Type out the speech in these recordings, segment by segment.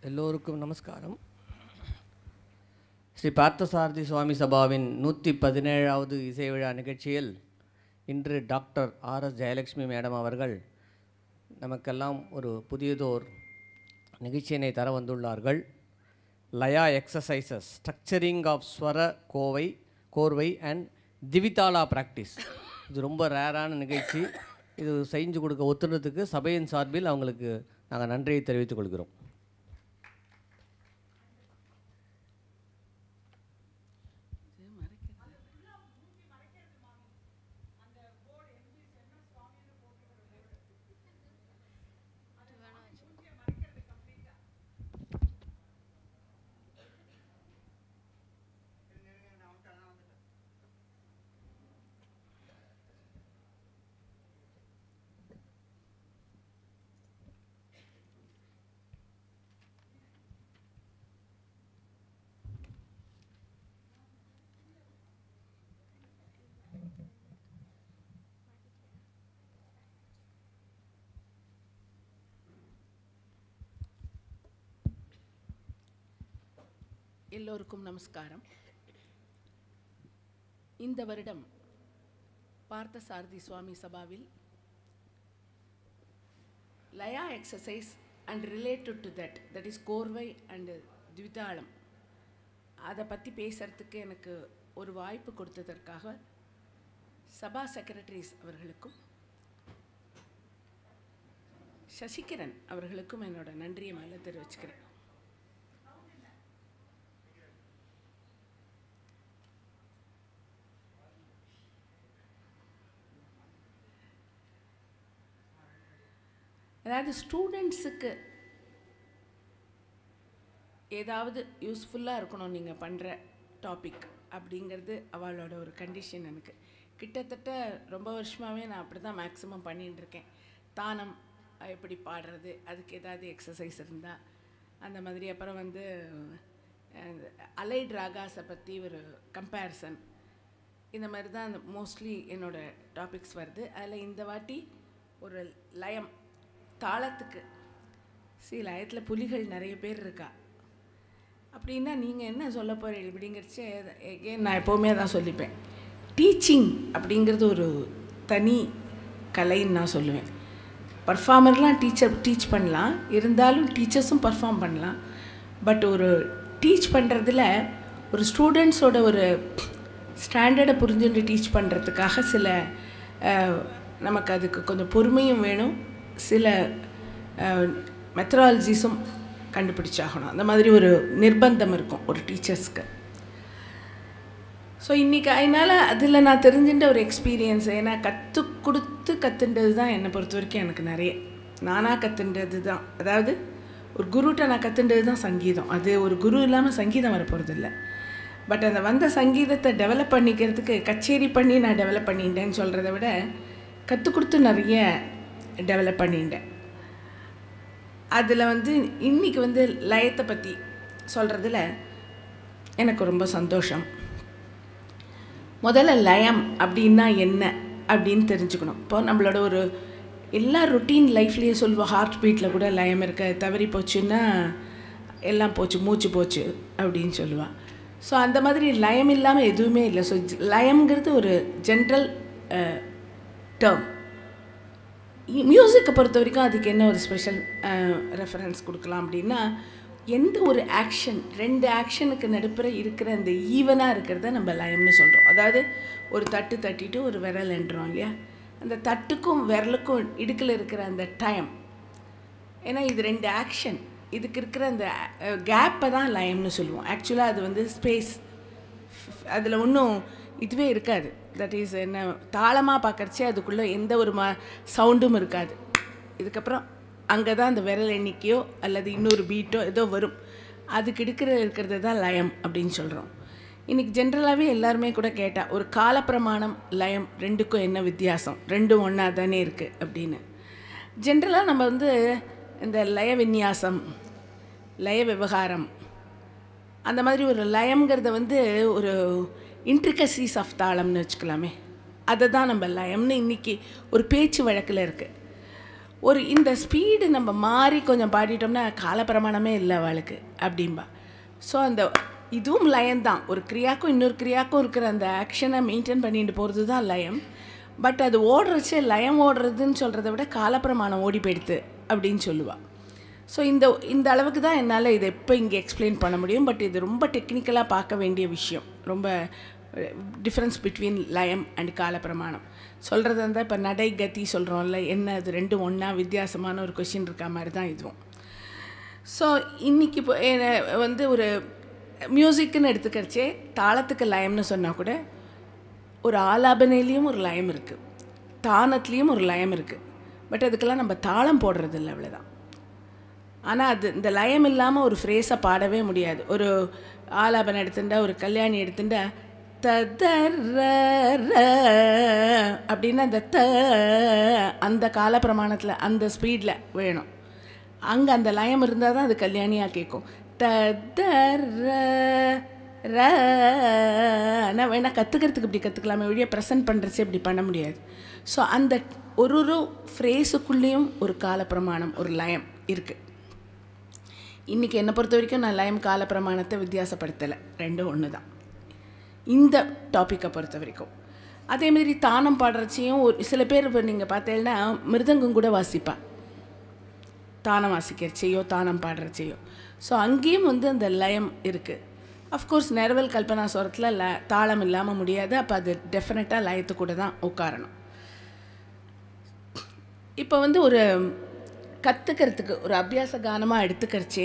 எல்லோருக்கும் நமஸ்காரம் ஸ்ரீ பார்த்தசாரதி சுவாமி சபாவின் நூற்றி பதினேழாவது இசை விழா நிகழ்ச்சியில் இன்று doctor R S Jayalakshmi madam அவர்கள் நமக்கெல்லாம் ஒரு புதியதோர் நிகழ்ச்சியினை தர வந்துள்ளார்கள் laya exercises structuring of swara கோவை கோர்வை அண்ட் திவிதாலா ப்ராக்டிஸ் இது ரொம்ப ரேரான நிகழ்ச்சி இது செஞ்சு கொடுக்க ஒத்துனதுக்கு சபையின் சார்பில் அவங்களுக்கு நாங்கள் நன்றியை தெரிவித்துக் கொள்கிறோம் எல்லோருக்கும் நமஸ்காரம் இந்த வருடம் பார்த்தசாரதி சுவாமி சபாவில் laya exercise and related to that that is korvai and dvitalam அதை பற்றி பேசுகிறதுக்கு எனக்கு ஒரு வாய்ப்பு கொடுத்ததற்காக சபா செக்ரட்டரிஸ் அவர்களுக்கும் சசிகரன் அவர்களுக்கும் என்னோட நன்றியை மேலே தெரிவிச்சுக்கிறேன் அதாவது ஸ்டூடெண்ட்ஸுக்கு ஏதாவது யூஸ்ஃபுல்லாக இருக்கணும் நீங்கள் பண்ணுற டாபிக் அப்படிங்கிறது அவளோட ஒரு கண்டிஷன் எனக்கு கிட்டத்தட்ட ரொம்ப வருஷமாகவே நான் அப்படி தான் மேக்ஸிமம் பண்ணிட்டு இருக்கேன் தானம் எப்படி பாடுறது அதுக்கு ஏதாவது எக்ஸசைஸ் இருந்தால் அந்த மாதிரி அப்புறம் வந்து அலைட் ராகாஸை பற்றி ஒரு கம்பேரிசன் இந்த மாதிரி தான் அந்த மோஸ்ட்லி என்னோடய டாபிக்ஸ் வருது அதில் இந்த வாட்டி ஒரு லயம் தாளத்துக்கு சி லயத்தில் புலிகள் நிறைய பேர் இருக்கா அப்படின்னா நீங்கள் என்ன சொல்ல போகிறீங்க அப்படிங்கிறச்சு ஏன் நான் எப்போவுமே தான் சொல்லிப்பேன் டீச்சிங் அப்படிங்கிறது ஒரு தனி கலைன்னு நான் சொல்லுவேன் பர்ஃபார்மர்லாம் டீச்சர் டீச் பண்ணலாம் இருந்தாலும் டீச்சர்ஸும் பர்ஃபார்ம் பண்ணலாம் பட் ஒரு டீச் பண்ணுறதுல ஒரு ஸ்டூடெண்ட்ஸோட ஒரு ஸ்டாண்டர்டை புரிஞ்சுட்டு டீச் பண்ணுறதுக்காக சில நமக்கு அதுக்கு கொஞ்சம் பொறுமையும் வேணும் சில மெத்தடாலஜிஸும் கண்டுபிடிச்சாகணும் அந்த மாதிரி ஒரு நிர்பந்தம் இருக்கும் ஒரு டீச்சர்ஸ்க்கு ஸோ இன்றைக்கி அதனால் அதில் நான் தெரிஞ்சுட்ட ஒரு எக்ஸ்பீரியன்ஸ் ஏன்னா கற்றுக் கொடுத்து கற்றுன்றது தான் என்னை பொறுத்த வரைக்கும் எனக்கு நிறைய நானாக கற்றுன்றது தான் அதாவது ஒரு குருட்ட நான் கற்றுன்றது தான் சங்கீதம் அது ஒரு குரு இல்லாமல் சங்கீதம் வரப்போகிறது இல்லை பட் அந்த வந்த சங்கீதத்தை டெவலப் பண்ணிக்கிறதுக்கு கச்சேரி பண்ணி நான் டெவலப் பண்ணிட்டேன்னு சொல்கிறத விட கற்றுக் கொடுத்து நிறைய டெவலப் பண்ணிட்டேன் அதில் வந்து இன்றைக்கி வந்து லயத்தை பற்றி சொல்கிறதுல எனக்கு ரொம்ப சந்தோஷம் முதல்ல லயம் அப்படின்னா என்ன அப்படின்னு தெரிஞ்சுக்கணும் இப்போ நம்மளோட ஒரு எல்லா ரொட்டீன் லைஃப்லேயும் சொல்லுவோம் ஹார்ட் பீட்டில் கூட லயம் இருக்க தவறி போச்சுன்னா எல்லாம் போச்சு மூச்சு போச்சு அப்படின்னு சொல்லுவாள் ஸோ அந்த மாதிரி லயம் இல்லாமல் எதுவுமே இல்லை ஸோ லயம்ங்கிறது ஒரு ஜென்ரல் டேர்ம் மியூசிக்கை பொறுத்த வரைக்கும் அதுக்கு என்ன ஒரு ஸ்பெஷல் ரெஃபரன்ஸ் கொடுக்கலாம் அப்படின்னா எந்த ஒரு ஆக்ஷன் ரெண்டு ஆக்ஷனுக்கு நடுப்புற இருக்கிற அந்த ஈவனாக இருக்கிறத நம்ம லயம்னு சொல்கிறோம் அதாவது ஒரு தட்டு தட்டிட்டு ஒரு விரல் என்றோம் இல்லையா அந்த தட்டுக்கும் விரலுக்கும் இடுக்கில் இருக்கிற அந்த டைம் ஏன்னா இது ரெண்டு ஆக்ஷன் இதுக்கு இருக்கிற அந்த கேப்பை தான் லயம்னு சொல்லுவோம் ஆக்சுவலாக அது வந்து ஸ்பேஸ் அதில் ஒன்றும் இதுவே இருக்காது தட் இஸ் என்ன தாளமாக பார்க்குறச்சே அதுக்குள்ளே எந்த ஒரு மா சவுண்டும் இருக்காது இதுக்கப்புறம் அங்கே தான் அந்த விரல் எண்ணிக்கையோ அல்லது இன்னொரு பீட்டோ ஏதோ வரும் அதுக்கு எடுக்கிற இருக்கிறது தான் லயம் அப்படின்னு சொல்கிறோம் இன்றைக்கி ஜென்ரலாகவே எல்லாருமே கூட கேட்டால் ஒரு காலப்பிரமாணம் லயம் ரெண்டுக்கும் என்ன வித்தியாசம் ரெண்டும் ஒன்றா தானே இருக்குது அப்படின்னு ஜென்ரலாக நம்ம வந்து இந்த லய விந்யாசம் லய விவகாரம் அந்த மாதிரி ஒரு லயம்ங்கிறத வந்து ஒரு இன்ட்ரிகசிஸ் ஆஃப் தாளம்னு வச்சுக்கலாமே அதை தான் நம்ம லயம்னு இன்றைக்கி ஒரு பேச்சு வழக்கில் இருக்குது ஒரு இந்த ஸ்பீடு நம்ம மாறி கொஞ்சம் பாடிட்டோம்னா காலப்பிரமாணமே இல்லை அவளுக்கு அப்படிம்பா ஸோ அந்த இதுவும் லயம் தான் ஒரு கிரியாக்கும் இன்னொரு கிரியாக்கும் இருக்கிற அந்த ஆக்ஷனை மெயின்டைன் பண்ணிட்டு போகிறது தான் லயம் பட் அது ஓடுறச்சே லயம் ஓடுறதுன்னு சொல்கிறத விட காலப்பிரமாணம் ஓடி போயிடுது அப்படின்னு சொல்லுவாள் ஸோ இந்த இந்த அளவுக்கு தான் என்னால் இதை எப்போ இங்கே எக்ஸ்பிளைன் பண்ண முடியும் பட் இது ரொம்ப டெக்னிக்கலாக பார்க்க வேண்டிய விஷயம் ரொம்ப difference between layam and kalapramanam சொல்கிறது இருந்தால் இப்போ நடை கதி சொல்கிறோம்ல என்ன அது ரெண்டும் ஒன்றா வித்தியாசமான ஒரு கொஷின் இருக்க மாதிரி தான் இதுவும் ஸோ இன்றைக்கி இப்போ என்ன- வந்து ஒரு மியூசிக்குன்னு எடுத்துக்கிறச்சே தாளத்துக்கு லயம்னு சொன்னால் கூட ஒரு ஆலாபனையிலையும் ஒரு லயம் இருக்குது தானத்துலேயும் ஒரு லயம் இருக்குது பட் அதுக்கெல்லாம் நம்ம தாளம் போடுறது இல்லை அவ்வளோதான் ஆனால் அது இந்த லயம் இல்லாமல் ஒரு ஃப்ரேஸை பாடவே முடியாது ஒரு ஆலாபனை எடுத்துட்டா ஒரு கல்யாணி எடுத்துட்டா ததர அப்படின்னு அந்த த அந்த கால பிரமாணத்தில் அந்த ஸ்பீடில் வேணும் அங்கே அந்த லயம் இருந்தால் தான் அது கல்யாணியாக கேட்கும் ததர ர ஆனால் வேணால் கற்றுக்கிறதுக்கு இப்படி கற்றுக்கலாமே வழியாக ப்ரெசென்ட் பண்ணுறச்சு இப்படி பண்ண முடியாது ஸோ அந்த ஒரு ஒரு ஃப்ரேஸுக்குள்ளேயும் ஒரு காலப்பிரமாணம் ஒரு லயம் இருக்குது இன்றைக்கி என்னை பொறுத்த வரைக்கும் நான் லயம் காலப்பிரமாணத்தை வித்தியாசப்படுத்தலை ரெண்டும் ஒன்று தான் இந்த டாப்பிக்கை பொறுத்த வரைக்கும் அதே மாதிரி தானம் பாடுறச்சையும் ஒரு சில பேர் இப்போ நீங்கள் பார்த்தீங்கன்னா மிருதங்கம் கூட வாசிப்பா தானம் வாசிக்கிறச்சையோ தானம் பாடுறச்சையோ ஸோ அங்கேயும் வந்து அந்த லயம் இருக்குது அஃப்கோர்ஸ் நிறவல் கல்பனா ஸ்வரத்தில் ல தாளம் இல்லாமல் முடியாது அப்போ அது டெஃபினட்டாக லயத்து கூட தான் உட்காரணும் இப்போ வந்து ஒரு கற்றுக்கிறதுக்கு ஒரு அபியாச கானமாக எடுத்துக்கிறச்சே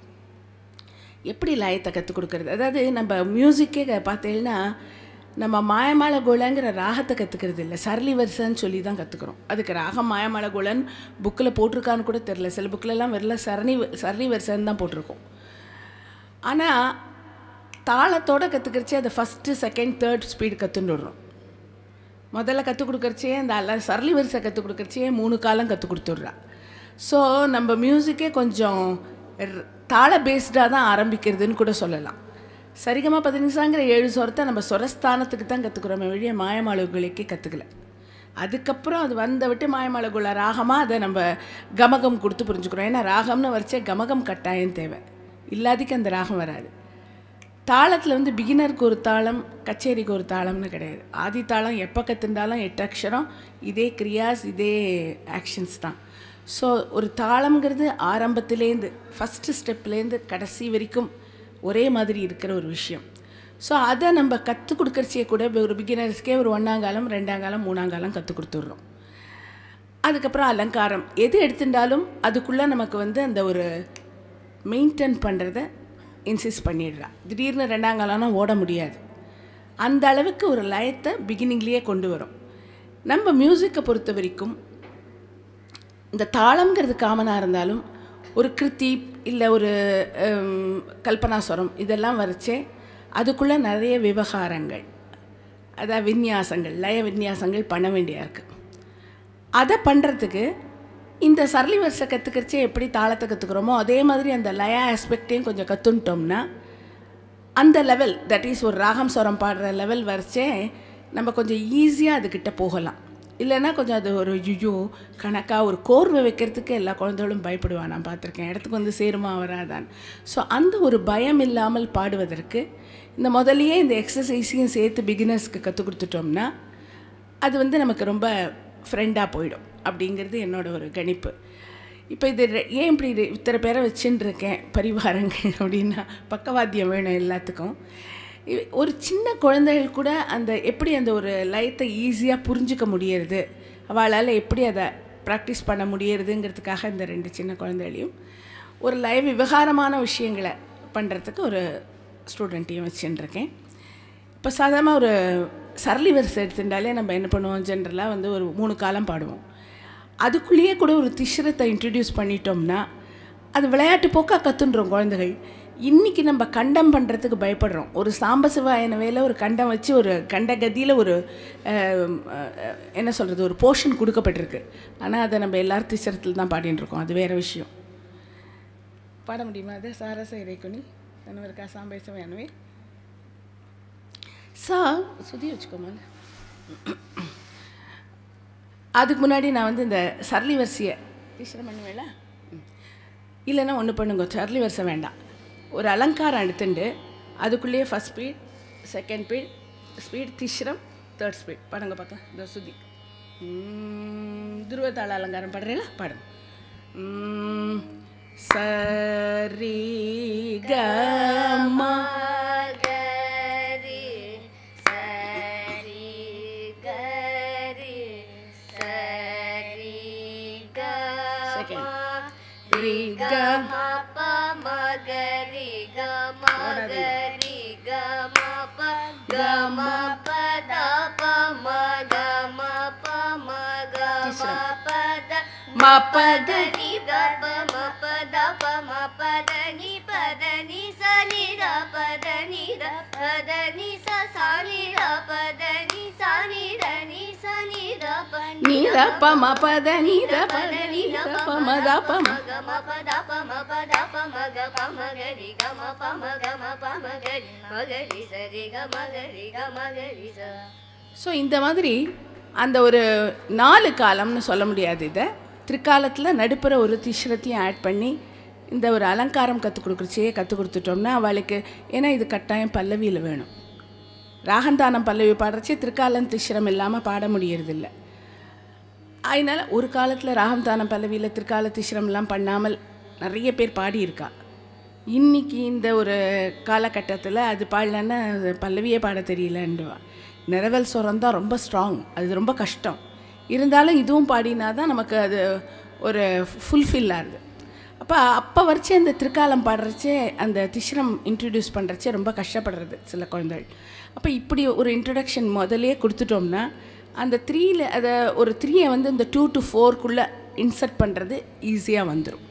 எப்படி லயத்தை கற்றுக் கொடுக்கறது அதாவது நம்ம மியூசிக்கே பார்த்தீங்கன்னா நம்ம மாயமால கோலங்கிற ராகத்தை கற்றுக்கிறது இல்லை சரளி வரிசைன்னு சொல்லி தான் கற்றுக்குறோம் அதுக்கு ராகம் மாயமால கோலன் புக்கில் போட்டிருக்கான்னு கூட தெரில சில புக்கிலலாம் வெறும் சரணி சரளி வரிசைன்னு தான் போட்டிருக்கோம் ஆனால் தாளத்தோட கற்றுக்கிறச்சே அதை ஃபஸ்ட்டு செகண்ட் தேர்ட் ஸ்பீடு கற்றுன்னு விடுறோம் முதல்ல கற்றுக் கொடுக்கறச்சே அந்த அல்ல சரளி வரிசை கற்றுக் கொடுக்கறச்சே மூணு காலம் கற்றுக் கொடுத்துட்றா ஸோ நம்ம மியூசிக்கே கொஞ்சம் ர்- தாள பேஸ்டாக தான் ஆரம்பிக்கிறதுன்னு கூட சொல்லலாம் சரிகமா பதினிசாங்கிற ஏழு சொரத்தை நம்ம சொரஸ்தானத்துக்கு தான் கற்றுக்குறோமே வழிய மாயமாளகுலைக்கே கற்றுக்கல அதுக்கப்புறம் அது வந்த விட்டு மாயமாளகுல ராகமாக அதை நம்ம கமகம் கொடுத்து புரிஞ்சுக்கிறோம் ஏன்னா ராகம்னு வரைச்சே கமகம் கட்டாயம் தேவை இல்லாதிக்கு அந்த ராகம் வராது தாளத்தில் வந்து பிகினருக்கு ஒரு தாளம் கச்சேரிக்கு ஒரு தாளம்னு கிடையாது ஆதி தாளம் எப்போ கற்றுண்டாலும் எட்டு அக்ஷரம் இதே கிரியாஸ் இதே ஆக்ஷன்ஸ் தான் ஸோ ஒரு தாளம்ங்கிறது ஆரம்பத்துலேருந்து ஃபஸ்ட்டு ஸ்டெப்லேருந்து கடைசி வரைக்கும் ஒரே மாதிரி இருக்கிற ஒரு விஷயம் ஸோ அதை நம்ம கற்றுக் கொடுக்கறச்சே கூட ஒரு பிகினர்ஸ்க்கே ஒரு ஒன்றாங்காலம் ரெண்டாங்காலம் மூணாங்காலம் கற்றுக் கொடுத்துட்றோம் அதுக்கப்புறம் அலங்காரம் எது எடுத்துட்டாலும் அதுக்குள்ளே நமக்கு வந்து அந்த ஒரு மெயின்டைன் பண்ணுறத இன்சிஸ்ட் பண்ணிடுறா திடீர்னு ரெண்டாங்காலம்னா ஓட முடியாது அந்த அளவுக்கு ஒரு லயத்தை பிகினிங்லேயே கொண்டு வரும் நம்ம மியூசிக்கை பொறுத்த வரைக்கும் இந்த தாளம்ங்கிறது காமனாக இருந்தாலும் ஒரு கிருத்தி இல்லை ஒரு ஹம், கல்பனாஸ்வரம் இதெல்லாம் வரைச்சே அதுக்குள்ளே நிறைய விவகாரங்கள் அதாவது விந்யாசங்கள் லய விந்யாசங்கள் பண்ண வேண்டியா இருக்குது அதை பண்ணுறதுக்கு இந்த சரளி வரிசை கற்றுக்கிறச்சே எப்படி தாளத்தை கற்றுக்குறோமோ அதே மாதிரி அந்த லய ஆஸ்பெக்டையும் கொஞ்சம் கற்றுன்ட்டோம்னா அந்த லெவல் தட் இஸ் ஒரு ராகம் ஸ்வரம் பாடுற லெவல் வரைச்சே நம்ம கொஞ்சம் ஈஸியாக அதுக்கிட்ட போகலாம் இல்லைன்னா கொஞ்சம் அது ஒரு யுயோ கணக்காக ஒரு கோர்வை வைக்கிறதுக்கு எல்லா குழந்தைகளும் பயப்படுவான் நான் பார்த்துருக்கேன் இடத்துக்கு வந்து சேருமா வராதான் ஸோ அந்த ஒரு பயம் இல்லாமல் பாடுவதற்கு இந்த முதல்லயே இந்த எக்ஸசைஸையும் சேர்த்து பிகினர்ஸ்க்கு கற்றுக் கொடுத்துட்டோம்னா அது வந்து நமக்கு ரொம்ப ஃப்ரெண்டாக போயிடும் அப்படிங்கிறது என்னோட ஒரு கணிப்பு இப்போ இது ரெ- ஏன் இப்படி இது இத்தனை பேரை வச்சுன்னு இருக்கேன் பரிவாரங்கள் அப்படின்னா பக்கவாத்தியம் வேணும் எல்லாத்துக்கும் இ- ஒரு சின்ன குழந்தைகள் கூட அந்த எப்படி அந்த ஒரு லயத்தை ஈஸியாக புரிஞ்சுக்க முடியறது அவளால் எப்படி அதை ப்ராக்டிஸ் பண்ண முடியறதுங்கிறதுக்காக இந்த ரெண்டு சின்ன குழந்தைகளையும் ஒரு லய விவகாரமான விஷயங்களை பண்ணுறதுக்கு ஒரு ஸ்டூடெண்ட்டையும் வச்சுன்னு இருக்கேன் இப்போ சாதாரணமாக ஒரு சரளி வரிசை எடுத்துட்டாலே நம்ம என்ன பண்ணுவோம் ஜென்ரலாக வந்து ஒரு மூணு காலம் பாடுவோம் அதுக்குள்ளேயே கூட ஒரு திஷ்ரத்தை இன்ட்ரடியூஸ் பண்ணிட்டோம்னா அது விளையாட்டு போக்காக கற்றுன்றோம் குழந்தைகள் இன்றைக்கி நம்ம கண்டம் பண்ணுறதுக்கு பயப்படுறோம் ஒரு சாம்பசிவாயன வேலை ஒரு கண்டம் வச்சு ஒரு கண்ட கதியில் ஒரு அஹ், அஹ், என்ன சொல்கிறது ஒரு போர்ஷன் கொடுக்கப்பட்டிருக்கு ஆனால் அதை நம்ம எல்லாரும் திசரத்தில் தான் பாடின்னு இருக்கோம் அது வேறு விஷயம் பாட முடியுமா அது சாரச இறைக்குனி இருக்கா சாம்பசிவாயனவே சா சுதி வச்சுக்கோமா அதுக்கு முன்னாடி நான் வந்து இந்த சரளி வரிசையை திஷ்ரம் பண்ணுவேல ம். இல்லைன்னா ஒன்று பண்ணுங்க சர்லி வருஷம் வேண்டாம் ஒரு அலங்காரம் எடுத்துண்டு அதுக்குள்ளேயே first speed second speed speed tisram third speed பாடுங்க பார்க்கலாம் இந்த சுதி ம், துருவத்தாள அலங்காரம் பாடுறீங்களா பாடுங்க ம், சரி க மா மகரி சரி கரி சரி க செகண்ட் ரி க மப மகரி க மகரி க மப க மப த ப ம க மப ம க மப த மா பத ni da pa ma pa da pa ma pa da ni pa da ni sa ni da pa da ni da pa da ni sa sa ni da pa da ni sa ni da ni sa ni da pa நீ த ப ம பத நீ த ப த நீ த ப ம த ப ம ga ma pa da pa ma pa da pa ma ga pa ma ga ri ga ma pa ma ga ma pa ma ga ri ma ga ri sa ri ga ma ga ri ga ma ga ri sa so இந்த மாதிரி அந்த ஒரு நாலு காலம்னு சொல்ல முடியாது இதை திரிகாலத்தில் நடுப்புற ஒரு திஷ்ரத்தையும் ஆட் பண்ணி இந்த ஒரு அலங்காரம் கற்றுக் கொடுக்குறச்சே கற்றுக் கொடுத்துட்டோம்னா அவளுக்கு ஏன்னா இது கட்டாயம் பல்லவியில் வேணும் ராகந்தானம் பல்லவி பாடுறச்சே திரிகாலம் திஷ்ரம் இல்லாமல் பாட முடியறதில்ல அதனால் ஒரு காலத்தில் ராகந்தானம் பல்லவியில் திரிகால திஷ்ரம்லாம் பண்ணாமல் நிறைய பேர் பாடியிருக்கா இன்னைக்கு இந்த ஒரு காலகட்டத்தில் அது பாடலன்னா அது பல்லவியே பாட தெரியலன்னுவா நிறவல் சுரம் தான் ரொம்ப ஸ்ட்ராங் அது ரொம்ப கஷ்டம் இருந்தாலும் இதுவும் பாடினா தான் நமக்கு அது ஒரு ஃபுல்ஃபில் ஆகுது அப்போ அப்போ வரைச்சே அந்த திருக்காலம் பாடுறச்சே அந்த திஷ்ரம் இன்ட்ரடியூஸ் பண்ணுறச்சே ரொம்ப கஷ்டப்படுறது சில குழந்தைகள் அப்போ இப்படி ஒரு இன்ட்ரடக்ஷன் முதலே கொடுத்துட்டோம்னா அந்த த்ரீல அதை ஒரு த்ரீயை வந்து இந்த டூ டு ஃபோர்க்குள்ளே இன்சர்ட் பண்ணுறது ஈஸியாக வந்துடும்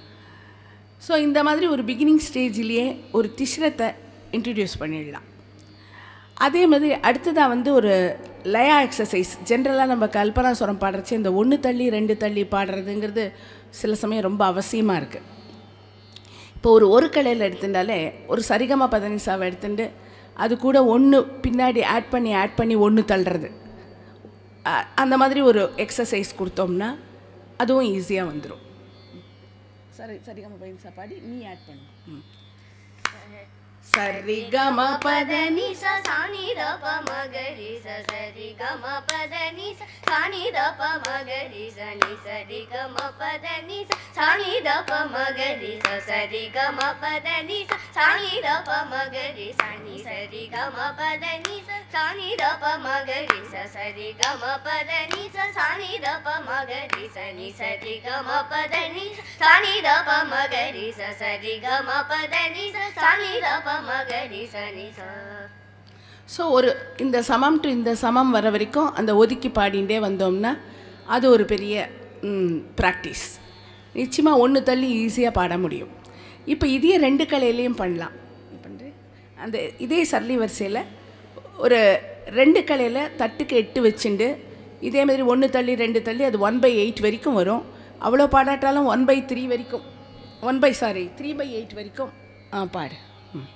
ஸோ இந்த மாதிரி ஒரு பிகினிங் ஸ்டேஜ்லேயே ஒரு திஷ்ரத்தை இன்ட்ரடியூஸ் பண்ணிடலாம் அதே மாதிரி அடுத்ததாக வந்து ஒரு லயா எக்ஸசைஸ் ஜென்ரலாக நம்ம கல்பனா சுரம் பாடுறச்சு இந்த ஒன்று தள்ளி ரெண்டு தள்ளி பாடுறதுங்கிறது சில சமயம் ரொம்ப அவசியமாக இருக்குது இப்போ ஒரு ஒரு கலையில் எடுத்துட்டாலே ஒரு சரிகம பதனிசாவை எடுத்துட்டு அது கூட ஒன்று பின்னாடி ஆட் பண்ணி ஆட் பண்ணி ஒன்று தள்ளுறது அ- அந்த மாதிரி ஒரு எக்ஸசைஸ் கொடுத்தோம்னா அதுவும் ஈஸியாக வந்துடும் சரி சரிகம பதனிசா பாடி நீ ஆட் பண்ணு ம். சரிகம பத ni sa sa ni da pa ma ga ri sa sa ri ga ma pa da ni sa sa ni da pa ma ga ri sa ni sa ri ga ma pa da ni sa sa ni da pa ma ga ri sa sa ri ga ma pa da ni sa sa ni da pa ma ga ri sa ni sa ri ga ma pa da ni sa sa ni da pa ma ga ri sa sa ri ga ma pa da ni sa sa ni da pa ma ga ri sa ni sa ri ga ma pa da ni sa sa ni da pa ma ga ri sa sa ri ga ma pa da ni sa sa ni da pa ma ga ri sa ni sa so ஒரு இந்த சமம் to இந்த சமம் வர வரைக்கும் அந்த ஒதுக்கி பாடிண்டே வந்தோம்னா அது ஒரு பெரிய ப்ராக்டிஸ் நிச்சயமாக ஒன்று தள்ளி ஈஸியாக பாட முடியும் இப்போ இதையே ரெண்டு கலையிலையும் பண்ணலாம் பண்ணுறேன் அந்த இதே சர்லி வரிசையில் ஒரு ரெண்டு கலையில் தட்டுக்கு எட்டு வச்சுண்டு இதே மாதிரி ஒன்று தள்ளி ரெண்டு தள்ளி அது ஒன் பை எயிட் வரைக்கும் வரும் அவ்வளோ பாடாட்டாலும் ஒன் பை த்ரீ வரைக்கும் one by sorry three by eight வரைக்கும் ஆ பாடு ம்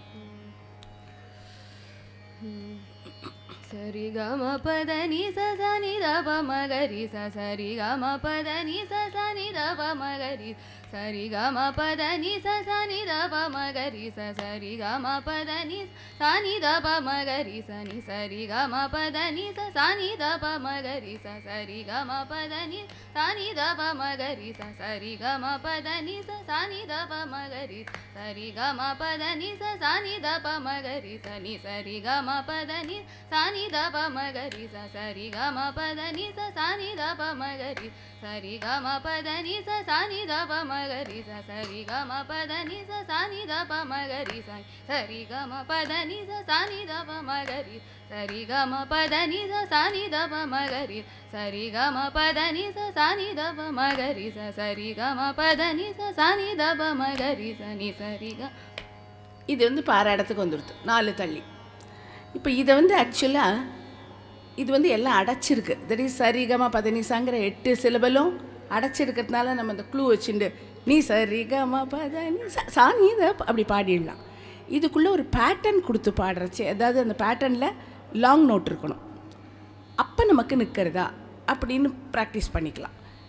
சரி கம பத நீ ச ச நி த ப ம க ரி ச சரி கம பத நீ ச ச நி த ப ம க ரி சரி கம பத நீ ச ச நி த ப ம க ரி ச சரி கம பத நீ ச நி த ப ம க ரி ச நி சரி கம பத நீ ச ச நி த ப ம க ரி ச சரி கம பத நீ ச நி த ப ம க ரி ச சரி கம பத நீ ச ச நி த ப ம க ரி சரி கம பத நீ ச ச நி த ப ம க ரி ச நி சரி கம பத நீ ச நி த ப ம க ரி ச சரி கம பத நீ ச ச நி த ப ம க ரி சரி கம பத நீ ச ச நி த ப ம க ரி ச சரி கம பத நீ ச ச நி த ப ம க ரி ச சரி கம பத நீ ச ச நி த ப ம க ரி சரி கம பத நீ ச ச நி த ப ம க ரி சரி கம பத நீ ச ச நி த ப ம க ரி ச சரி கம பத நீ ச ச நி த ப ம க ரி ச நி சரி க இது வந்து பாரு இடத்துக்கு வந்துடுது நாலு தள்ளி இப்போ இதை வந்து ஆக்சுவலாக இது வந்து எல்லாம் அடைச்சிருக்கு தட் இஸ் சரிகமா பதனிசாங்கிற எட்டு சிலபலும் அடைச்சிருக்கிறதுனால நம்ம அந்த க்ளூ வச்சுண்டு நீ சரிகமா பதனி சா சா நீ த ப- அப்படி பாடிடலாம் இதுக்குள்ளே ஒரு பேட்டர்ன் கொடுத்து பாடுறச்சு அதாவது அந்த பேட்டர்னில் லாங் நோட் இருக்கணும் அப்போ நமக்கு நிற்கிறதா அப்படின்னு ப்ராக்டிஸ் பண்ணிக்கலாம்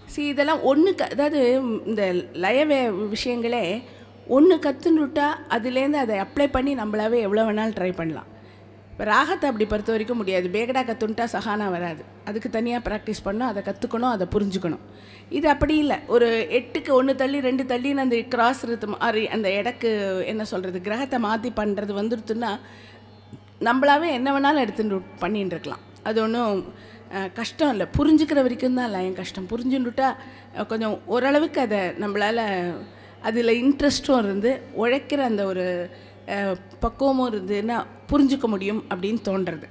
see இதெல்லாம் ஒன்று க அதாவது இந்த லயவே விஷயங்களே ஒன்று கற்றுன்னுட்டா அதுலேருந்து அதை அப்ளை பண்ணி நம்மளாவே எவ்வளோ வேணாலும் ட்ரை பண்ணலாம் இப்போ ராகத்தை அப்படி பொறுத்த வரைக்கும் முடியாது பேகடா கற்றுன்ட்டா சஹானா வராது அதுக்கு தனியாக ப்ராக்டிஸ் பண்ணணும் அதை கற்றுக்கணும் அதை புரிஞ்சுக்கணும் இது அப்படி இல்லை ஒரு எட்டுக்கு ஒன்று தள்ளி ரெண்டு தள்ளின்னு அந்த கிராஸ் ரித்து மாதிரி அந்த இடக்கு என்ன சொல்கிறது கிரகத்தை மாற்றி பண்ணுறது வந்துடுத்துன்னா நம்மளாவே என்ன வேணாலும் எடுத்துட்டு பண்ணிட்டு இருக்கலாம் அது ஒன்றும் கஷ்டம் இல்லை புரிஞ்சுக்கிற வரைக்கும் தான் லயம் கஷ்டம் புரிஞ்சுட்டுட்டா அஹ், கொஞ்சம் ஓரளவுக்கு அதை நம்மளால் அதில் இன்ட்ரெஸ்ட்டும் இருந்து உழைக்கிற அந்த ஒரு அஹ், பக்குவமும் இருந்துன்னா புரிஞ்சுக்க முடியும் அப்படின்னு தோன்றது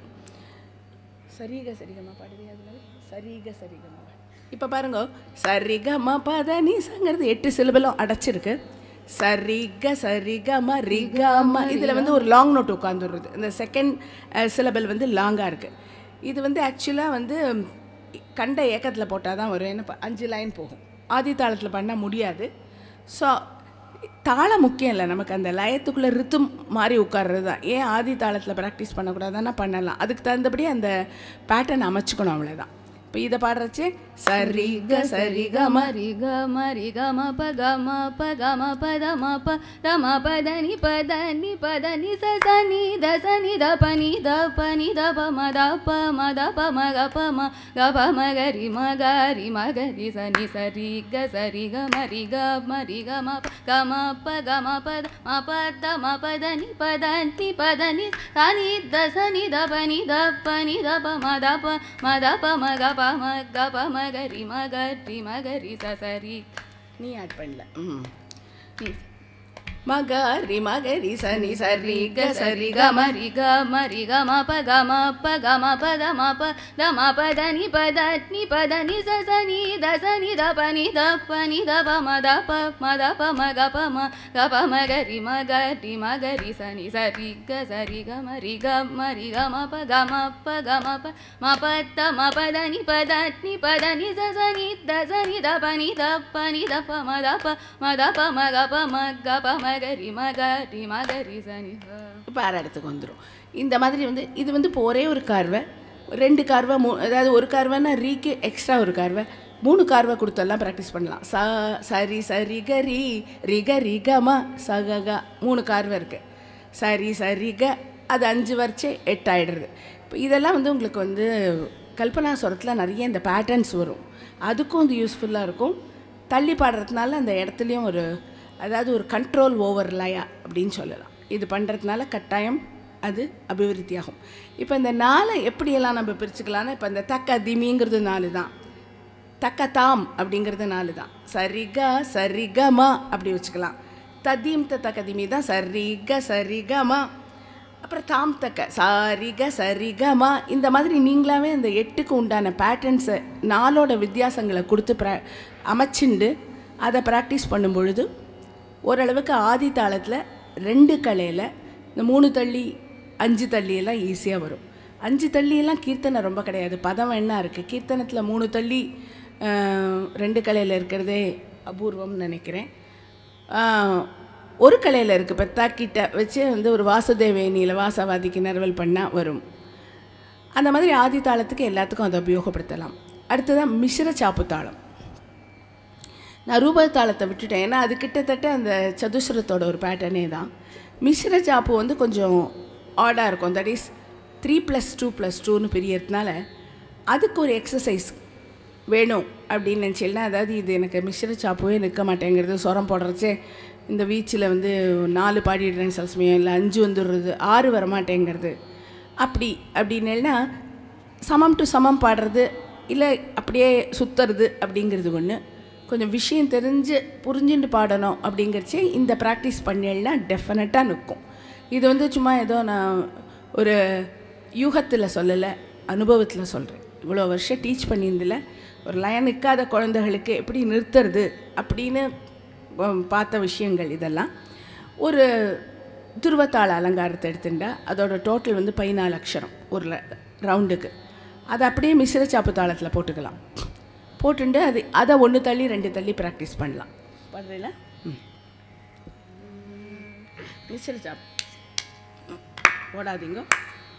சரிக சரிகமா பாடுவியா அதுல சரிக சரிகமா இப்போ பாருங்க சரிகம பதனிசங்கிறது எட்டு சிலபலும் அடைச்சிருக்கு சரிக சரிகம ரிகம இதில் வந்து ஒரு லாங் நோட் உட்காந்துடுறது இந்த செகண்ட் சிலபல் வந்து லாங்காக இருக்குது இது வந்து ஆக்சுவலாக வந்து கண்ட ஏக்கத்தில் போட்டால் தான் வரும் ஏன்னா இப்ப அஞ்சு லைன் போகும் ஆதி தாளத்தில் பண்ணால் முடியாது ஸோ தாளம் முக்கியம் இல்லை நமக்கு அந்த லயத்துக்குள்ளே ரித்தும் மாதிரி உட்கார்றது தான் ஏன் ஆதி தாளத்தில் ப்ராக்டிஸ் பண்ணக்கூடாதுன்னா பண்ணலாம் அதுக்கு தகுந்தபடி அந்த பேட்டர்ன் அமைச்சுக்கணும் அவ்வளோதான் இப்போ இதை பாடுறச்சு சரி க சரி க ம ரி க ம ரி க ம ப க ம ப க ம ப த ம ப த ம ப த நி ப த நி ப த நி ச ச நி த ச நி த ப நி த ப நி த ப ம த ப ம த ப ம க ப ம க ப ம க ரி ம க ரி ம க ரி ச நி ச ரி க ச ரி க ம ரி க ம ரி க ம ப க ம ப க ம ப த ம ப த ம ப த நி ப த நி ப த நி ச நி த ச நி த ப நி த ப நி த ப ம த ப ம த ப ம க ப ம க ப ம க ரி ம க ரி ம க ரி ச ச ரி நீ ஆட் பண்ணல ம் நீ மக ரி மக ரி ச நி ச ரி க ச ரி க க ம ம ரி க ம ரி க ம ப க ம ப க ம ப த ம ப த ம ப த நி ப த நி ப த நி ச ச நி த ச நி த ப நி த ப நி த ப ம த ப ம த ப ம க ப ம க ப ம க ரி ம க ரி ம க ரி ச நி ச ரி க ச ரி க ம ரி க ம ரி க ம ப க ம ப க ம ப ம ப த ம ப த நி ப த நி ப த நி ச ச நி த ச நி த ப நி த ப நி த ப ம த ப ம த ப ம க ப ம க ப ம க ரி ம க ரி ம க ரி ச நி ச இப்போ ஆறு இடத்துக்கு வந்துடும் இந்த மாதிரி வந்து இது வந்து இப்போ ஒரே ஒரு கார்வை ரெண்டு கார்வை மூ அதாவது ஒரு கார்வைன்னா ரீக்கு எக்ஸ்ட்ரா ஒரு கார்வை மூணு கார்வை கொடுத்தெல்லாம் ப்ராக்டிஸ் பண்ணலாம் ச சரி சரி க ரி ரி க ரி க ம ச க க மூணு கார்வை இருக்குது சரி சரி க அது அஞ்சு வரைச்சே எட்டு ஆயிடுறது இப்போ இதெல்லாம் வந்து உங்களுக்கு வந்து கல்பனா ஸ்வரத்தில் நிறைய இந்த பேட்டர்ன்ஸ் வரும் அதுக்கும் இது யூஸ்ஃபுல்லாக இருக்கும் தள்ளி பாடுறதுனால அந்த இடத்துலையும் ஒரு அதாவது ஒரு கண்ட்ரோல் ஓவர் லயா அப்படின்னு சொல்லலாம் இது பண்ணுறதுனால கட்டாயம் அது அபிவிருத்தியாகும் இப்போ இந்த நாளை எப்படியெல்லாம் நம்ம பிரிச்சுக்கலாம்னா இப்போ இந்த தக்க திமிங்கிறது நாலு தான் தக்க தாம் அப்படிங்கிறது நாலு தான் சரிக சரிகமா அப்படி வச்சுக்கலாம் ததீம் த தக்க திமி தான் சரிக சரிகமா அப்புறம் தாம் தக்க சாரிக சரிகமா இந்த மாதிரி நீங்களாவே அந்த எட்டுக்கு உண்டான பேட்டர்ன்ஸை நாளோட வித்தியாசங்களை கொடுத்து ப்ரா அமைச்சுண்டு அதை ப்ராக்டிஸ் பண்ணும் பொழுது ஓரளவுக்கு ஆதி தாளத்தில் ரெண்டு கலையில் இந்த மூணு தள்ளி அஞ்சு தள்ளி எல்லாம் ஈஸியாக வரும் அஞ்சு தள்ளியெல்லாம் கீர்த்தனை ரொம்ப கிடையாது பதம் என்ன இருக்குது கீர்த்தனத்தில் மூணு தள்ளி ஆஹ், ரெண்டு கலையில் இருக்கிறதே அபூர்வம்னு நினைக்கிறேன் ஆஹ், ஒரு கலையில் இருக்குது பெத்தாக்கிட்ட வச்சு வந்து ஒரு வாசுதேவேனியில் வாசவாதிக்கு நிறுவல் பண்ணால் வரும் அந்த மாதிரி ஆதி தாளத்துக்கு எல்லாத்துக்கும் அதை உபயோகப்படுத்தலாம் அடுத்ததான் மிஸ்ர சாப்பு தாளம் நான் ரூப தாளத்தை விட்டுட்டேன் ஏன்னா அது கிட்டத்தட்ட அந்த சதுஸ்ரத்தோட ஒரு பேட்டர்னே தான் மிஸ்ர சாப்பு வந்து கொஞ்சம் ஆடாக இருக்கும் that is three plus two plus டூன்னு பிரியறதுனால அதுக்கு ஒரு எக்ஸசைஸ் வேணும் அப்படின்னு நினச்சிங்கன்னா அதாவது இது எனக்கு மிஸ்ர சாப்புவே நிற்க மாட்டேங்கிறது சொரம் போடுறச்சே இந்த வீச்சில் வந்து நாலு பாடிடுறேன் சில சமயம் இல்லை அஞ்சு வந்துடுறது ஆறு வரமாட்டேங்கிறது அப்படி அப்படின்னா சமம் டு சமம் பாடுறது இல்லை அப்படியே சுற்றுறது அப்படிங்கிறது ஒன்று கொஞ்சம் விஷயம் தெரிஞ்சு புரிஞ்சுட்டு பாடணும் அப்படிங்கிறச்சே இந்த ப்ராக்டிஸ் பண்ணியல்னா டெஃபினட்டாக நிற்கும் இது வந்து சும்மா ஏதோ நான் ஒரு யூகத்தில் சொல்லலை அனுபவத்தில் சொல்கிறேன் இவ்வளோ வருஷம் டீச் பண்ணியிருந்தில்ல ஒரு லயன் நிற்காத குழந்தைகளுக்கு எப்படி நிறுத்துறது அப்படின்னு உம், பார்த்த விஷயங்கள் இதெல்லாம் ஒரு துருவத்தாள அலங்காரத்தை எடுத்துட்டா அதோட டோட்டல் வந்து பதினாலு அக்ஷரம் ஒரு ரவுண்டுக்கு அதை அப்படியே மிஸ்ர சாப்பு தாளத்தில் போட்டுக்கலாம் போட்டுட்டு அது அதை ஒன்று தள்ளி ரெண்டு தள்ளி ப்ராக்டிஸ் பண்ணலாம் பண்ணுறீங்களா ம் மிஸ்ர சாப்பு ஓடாதீங்க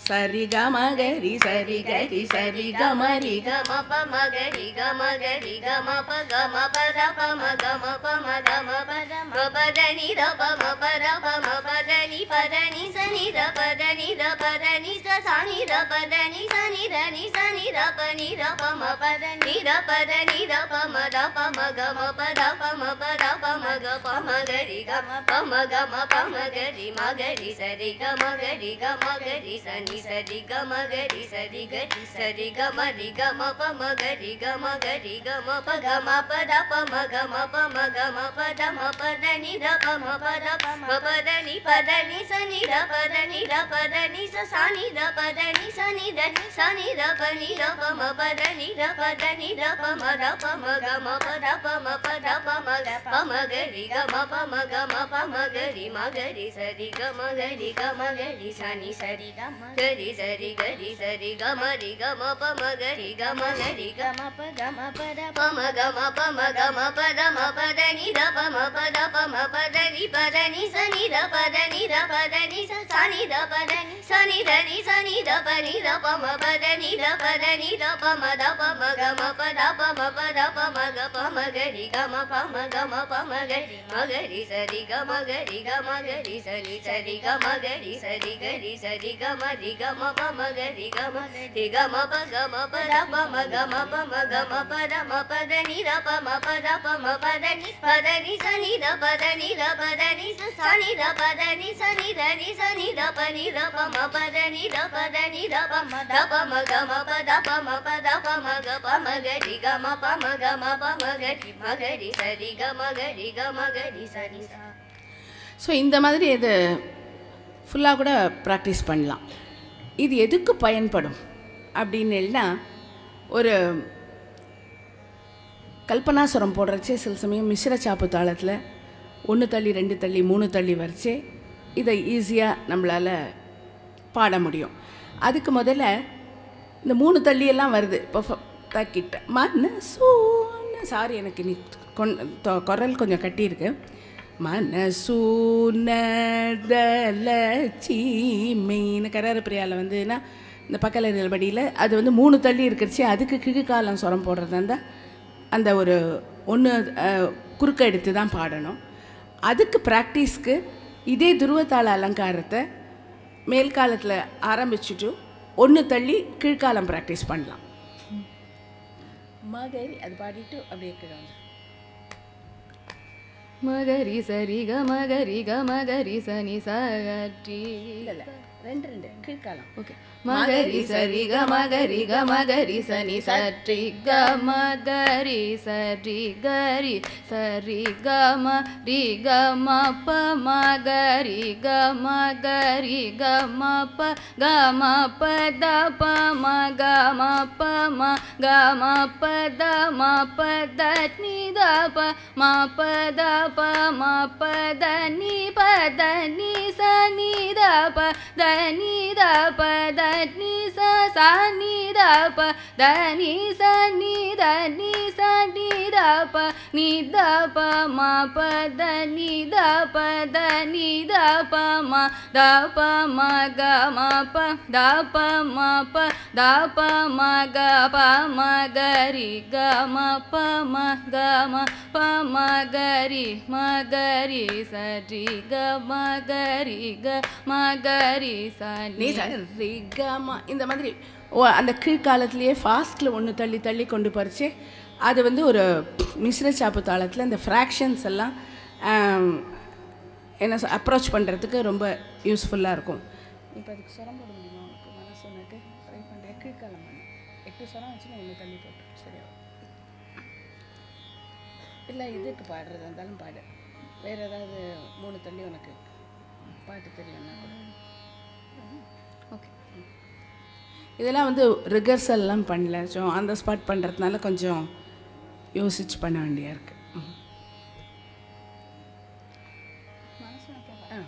சரி கம கரி சரி கரி சரி கம ரி ரி க ம ப ம க ரி க ம க ரி க ம ப க ம ப த ப ம க ம ப ம க ம ப த ம ப த நி த ப ம ப த ப ம ப த நி ப த நி ச நி த ப த நி த ப த நி ச ச நி த ப த நி ச நி த நி ச நி த ப நி த ப ம ப த நி த ப த நி த ப ம த ப ம க ம ப த ப ம ப த ப ம க ப ம க ரி க ம ப ம க ம ப ம க ரி ம க ரி ச ரி க ம க ரி க ம க ரி ச நி ச ரி க ம க ரி ச ரி க ரி ச ரி க ம ரி க ம ப ம க ரி க ம க ரி க ம ப க ம ப த ப ம க ம ப ம க ம ப த ம ப த நி த ப ம ப த ப ம ப த நி ப த நி ச நி த ப த நி த ப த நி ச ச நி த ப த நி ச நி த நி ச நி த ப நி த ப ம ப த நி த ப த நி த ப ம த ப ம க ம ப த ப ம ப த ப ம க ப ம க ரி க ம ப ம க ம ப ம க ரி ம க ரி ச ரி க ம க ரி க ம க ரி ச நி ச ரி க ம க ரி ச ரி க ரி ச ரி க ம ரி க ம ப ம க ரி க ம க ரி க ம ப க ம ப த ப ம க ம ப ம க ம ப த ம ப த நி த ப ம ப த ப ம ப த நி ப த நி ச நி த ப த நி த ப த நி ச ச நி த ப த நி ச நி த நி ச நி த ப நி த ப ம ப த நி த ப த நி த ப ம த ப ம க ம ப த ப ம ப த ப ம க ப ம க ரி க ம ப ம க ம ப ம க ரி ம க ரி ச ரி க ம க ரி க ம க ரி ச ரி ச ரி க ம க ரி ச ரி க ரி ச ரி க ம ரி க ம ப ம க ரி க ம ரி க ம ப க ம ப த ப ம க ம ப ம க ம ப த ம ப த நி த ப ம ப த ப ம ப த நி ப த நி ச நி த ப த நி த ப த நி ச ச நி த ப த நி ச நி த நி ச நி த ப நி த ப ம ப த நி த ப த நி த ப ம த ப ம க ம ப த ப ம ப த ப ம க ப ம க ரி க ம ப ம க ம ப ம க ரி ம க ரி ச ரி க ம க ரி க ம க ரி ச ரி ச ஸோ இந்த மாதிரி இது ஃபுல்லாக கூட ப்ராக்டிஸ் பண்ணலாம் இது எதுக்கு பயன்படும் அப்படின்னா ஒரு கல்பனாசுரம் போடுறச்சே சில சமயம் மிஸ்ர சாப்பு தாளத்தில் ஒன்று தள்ளி ரெண்டு தள்ளி மூணு தள்ளி வரைச்சே இதை ஈஸியாக நம்மளால் பாட முடியும் அதுக்கு முதல்ல இந்த மூணு தள்ளியெல்லாம் வருது இப்போ ஃப- தக்கிட்ட மனசூன்னு சாரி எனக்கு நீ கொன் தொ- குரல் கொஞ்சம் கட்டியிருக்கு மனசூனதலட்சுமின்னு கரார பிரியாவில் வந்துன்னா இந்த பக்கல நிலபடியில் அது வந்து மூணு தள்ளி இருக்கிறச்சு அதுக்கு கிழக்கு காலம் சுரம் போடுறதா இருந்தால் அந்த ஒரு ஒன்று குறுக்க எடுத்து தான் பாடணும் அதுக்கு ப்ராக்டிஸ்க்கு இதே துருவத்தாள அலங்காரத்தை மேல் காலத்தில் ஆரம்பிச்சுட்டு ஒன்று தள்ளி கீழ்காலம் ப்ராக்டிஸ் பண்ணலாம் மகரி அது பாடிட்டு அப்படியே கீழே வந்து மகரி சரி க மகரி க மகரி சனி சரி இல்லை இல்லை ரெண்டு ரெண்டு கீழ்காலம் ஓகே மகரி சரி க மகரி க மகரி சனி சரி க மகரி சரி கரி சரி க ம ரி க ம ப மகரி க மகரி க ம ப க ம ப த ப ம க ம ப ம க ம ப த ம ப த நி த ப ம ப த ப ம ப த நி ப த நி ச நி த ப த நி த ப த நி ச ச நி த ப த நி ச நி த நி ச நி த ப நி த ப ம ப த நி த ப த நி த ப ம த ப ம க ம ப த ப ம ப த ப ம க ப ம க ரி க ம ப ம க ம ப ம க ரி ம க ரி ச ரி க ம க ரி க ம க ரி ச நீ நி சரி கமா இந்த மாதிரி ஓ அந்த கீழ்காலத்திலேயே ஃபாஸ்ட்டில் ஒன்று தள்ளி தள்ளி கொண்டு பறிச்சு அது வந்து ஒரு மிஸ்ர சாப்பு தாளத்தில் இந்த ஃப்ராக்ஷன்ஸ் எல்லாம் ஆம், என்ன அப்ரோச் பண்ணுறதுக்கு ரொம்ப யூஸ்ஃபுல்லாக இருக்கும் இப்போ அதுக்கு சுரம் போட முடியுமா உனக்கு மனசு சொன்னிட்டு ட்ரை பண்ணுறேன் கீழ்காலம் பண்ணு எட்டு சுரம் வச்சு ஒன்று தள்ளி போட்டு சரியா இல்லை இதுக்கு பாடுறதா இருந்தாலும் பாடு வேறு ஏதாவது மூணு தள்ளி உனக்கு பாட்டு தெரியும்னா கூட ஓகே இதெல்லாம் வந்து ரிகர்சல்லாம் பண்ணல ஸோ அந்த ஸ்பாட் பண்ணுறதுனால கொஞ்சம் யோசிச்சு பண்ண வேண்டியா இருக்கு ம். ஆ.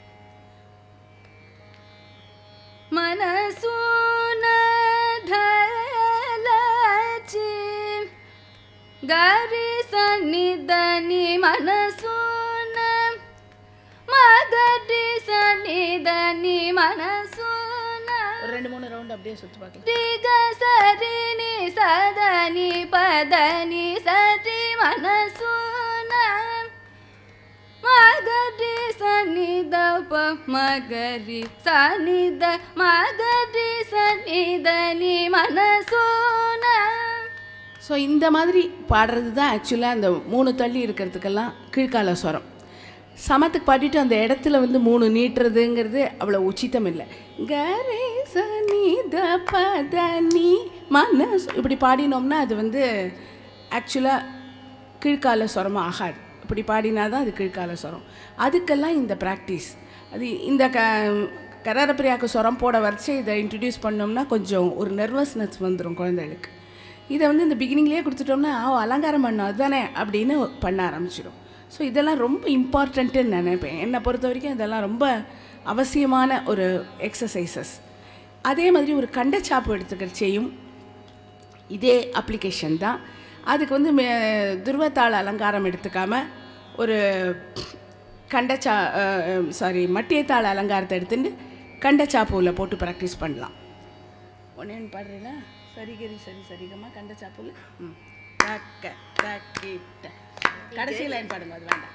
మనసునధలచి గరి సన్నిధని మనసున మగరి సన్నిధని మనసున அப்படியே சுற்றி பார்க்கலாம் ரி க சரி நி சத நி பத நி சரி மனசுன மகரி சனி த ப மகரி சனி த மகரி சனி த நி மனசுன ஸோ இந்த மாதிரி பாடுறது தான் ஆக்சுவலாக அந்த மூணு தள்ளி இருக்கிறதுக்கெல்லாம் கீழ்கால ஸ்வரம் சமத்துக்கு பாடிட்டு அந்த இடத்துல வந்து மூணு நீட்டுறதுங்கிறது அவ்வளோ உச்சிதம் இல்லை கரே சனி த பத நீ மனசு இப்படி பாடினோம்னா அது வந்து ஆக்சுவலாக கீழ்கால ஸ்வரமாக ஆகாது இப்படி பாடினா தான் அது கீழ்கால ஸ்வரம் அதுக்கெல்லாம் இந்த ப்ராக்டிஸ் அது இந்த க கராரப்பிரியாக்கு ஸ்வரம் போட வரைச்சு இதை இன்ட்ரடியூஸ் பண்ணோம்னா கொஞ்சம் ஒரு நர்வஸ்னஸ் வந்துடும் குழந்தைகளுக்கு இதை வந்து இந்த பிகினிங்லேயே கொடுத்துட்டோம்னா ஆ அலங்காரம் பண்ணோம் அதுதானே அப்படின்னு பண்ண ஆரம்பிச்சிடும் ஸோ இதெல்லாம் ரொம்ப இம்பார்ட்டண்ட்டுன்னு நினைப்பேன் என்னை பொறுத்த வரைக்கும் இதெல்லாம் ரொம்ப அவசியமான ஒரு எக்ஸசைசஸ் அதே மாதிரி ஒரு கண்டச்சாப்பு எடுத்துக்கிறச்சேயும் இதே அப்ளிகேஷன் தான் அதுக்கு வந்து மே- துருவத்தாள் அலங்காரம் எடுத்துக்காம ஒரு கண்டச்சா சாரி மட்டியத்தாள் அலங்காரத்தை எடுத்துட்டு கண்டச்சாப்பூவில் போட்டு ப்ராக்டிஸ் பண்ணலாம் ஒன்று பாடுறீங்களா சரிகரி சரி சரிகமா கண்டச்சாப்பூவில் ம் தக்க தக்கிட்ட கடைசி லைன் பாடுங்க அது வேண்டாம்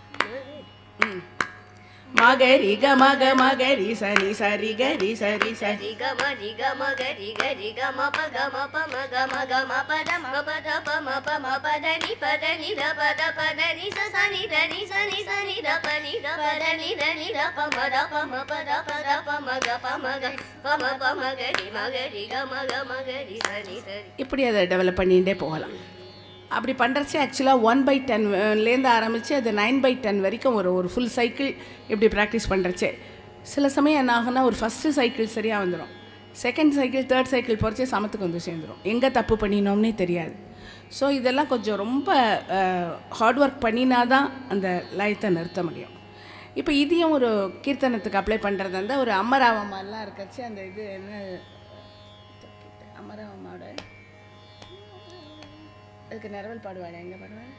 ம் மகரி க மக மகரி சரி சரி கரி சரி சரி சரி கம ரி கம கரி கரி கம ப கம ப ம கம கம பத ம பத ப ம ப ம பத நி பத நி த பத பத நி ச ச நி த நி ச நி ச நி த ப நி த பத நி த நி த ப ம த ப ம ப த ப த ப ம க ப ம க ப ம ப ம கரி ம கரி கம க ம கரி சரி சரி இப்படி அதை டெவலப் பண்ணிகிட்டே போகலாம் அப்படி பண்ணுறச்சு ஆக்சுவலாக ஒன் பை டென்லேருந்து ஆரம்பித்து அது நைன் பை டென் வரைக்கும் ஒரு ஒரு ஃபுல் சைக்கிள் இப்படி ப்ராக்டிஸ் பண்ணுறச்சே சில சமயம் என்ன ஆகும்னா ஒரு ஃபஸ்ட்டு சைக்கிள் சரியாக வந்துடும் செகண்ட் சைக்கிள் தேர்ட் சைக்கிள் போகிறச்சே சமத்துக்கு வந்து சேர்ந்துடும் எங்கே தப்பு பண்ணினோம்னே தெரியாது ஸோ இதெல்லாம் கொஞ்சம் ரொம்ப ஹார்ட் ஒர்க் பண்ணினா தான் அந்த லயத்தை நிறுத்த முடியும் இப்போ இதையும் ஒரு கீர்த்தனத்துக்கு அப்ளை பண்ணுறதா இருந்தால் ஒரு அம்மராவம்மாலாம் இருக்கச்சு அந்த இது என்ன அம்மராவம்மாவோட அதுக்கு நிறவல் பாடுவாள் எங்கே பாடுவாள்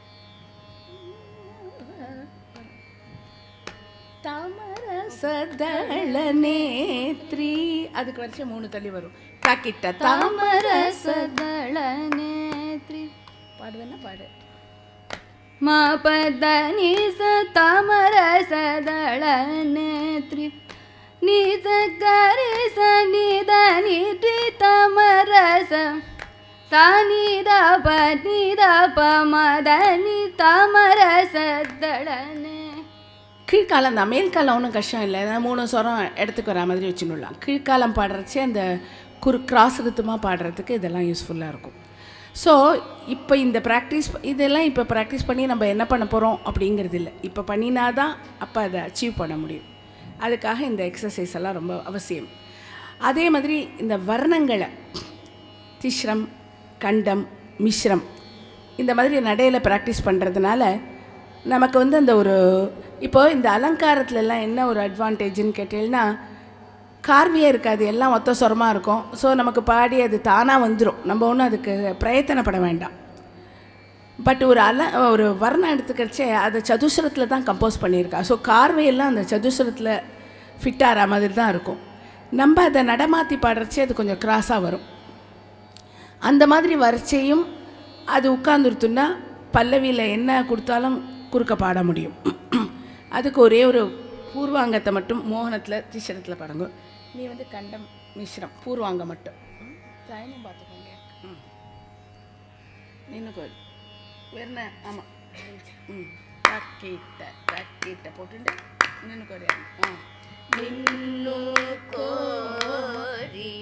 தாமர சதள நேத்ரி அதுக்கு வரைக்கும் மூணு தள்ளி வரும் பாக்கிட்ட தாமர தாமரசதள நேத்ரி பாடுவேன்னா பாடு ಮ ಪದ ನಿ ಸ ತಾಮರ ಸದಳ ನೇತ್ರಿ ನಿ ಸ ಕರಿ ಸ ನಿ ದ ನಿ ಟಿ ತಾಮರ ಸ ಸಾ ನಿ ದ ಪ ನಿ ದ ಪ ಮ ದ ನಿ ತಾಮರ ಸದಳ ನೇ கீழ்காலம் தான் மேல்காலம் ஒன்றும் கஷ்டம் இல்லை ஏன்னா மூணு சொரம் இடத்துக்கு வர மாதிரி வச்சுன்னுடலாம் கீழ்காலம் பாடுறச்சே அந்த குறு கிராஸ் ரித்தமாக பாடுறதுக்கு இதெல்லாம் யூஸ்ஃபுல்லாக இருக்கும் ஸோ இப்போ இந்த ப்ராக்டிஸ் இதெல்லாம் இப்போ ப்ராக்டிஸ் பண்ணி நம்ம என்ன பண்ண போகிறோம் அப்படிங்கிறது இல்லை இப்போ பண்ணினா தான் அப்போ அதை அச்சீவ் பண்ண முடியும் அதுக்காக இந்த எக்ஸசைஸ் எல்லாம் ரொம்ப அவசியம் அதே மாதிரி இந்த வர்ணங்களை திஸ்ரம் கண்டம் மிஸ்ரம் இந்த மாதிரி நடையில் ப்ராக்டிஸ் பண்ணுறதுனால நமக்கு வந்து அந்த ஒரு இப்போ இந்த அலங்காரத்துல எல்லாம் என்ன ஒரு அட்வான்டேஜ்னு கேட்டீங்கன்னா கார்வியே இருக்காது எல்லாம் ஒத்த சொரமாக இருக்கும் ஸோ நமக்கு பாடி அது தானாக வந்துடும் நம்ம ஒன்றும் அதுக்கு பிரயத்தனப்பட வேண்டாம் பட் ஒரு அல ஒரு வர்ணம் எடுத்துக்கிறச்சே அதை சதுசரத்தில் தான் கம்போஸ் பண்ணியிருக்கா ஸோ கார்வையெல்லாம் அந்த சதுசரத்தில் ஃபிட் ஆகிற மாதிரி தான் இருக்கும் நம்ம அதை நடமாற்றி பாடுறச்சே அது கொஞ்சம் கிராஸாக வரும் அந்த மாதிரி வரிசையும் அது உட்கார்ந்துருத்துன்னா பல்லவியில் என்ன கொடுத்தாலும் குறுக்க பாட முடியும் அதுக்கு ஒரே ஒரு பூர்வாங்கத்தை மட்டும் மோகனத்தில் தீசரத்தில் பாடுங்க நீ வந்து கண்டம் மிஸ்ரம் பூர்வாங்கம் மட்டும் ம், டைமும் பார்த்துக்கோங்க ம் நின்று கோயில் வேறுன ஆமாம் ம் தக்கிட்ட தக்கிட்ட போட்டுட்டு நின்று கோயில் ஆ நின்னு கோரி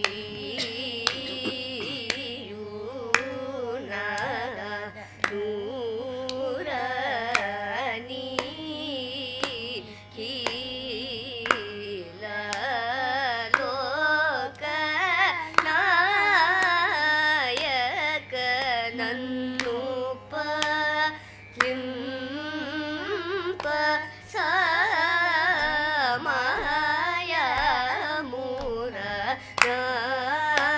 ಮಾಯ ಮೂರ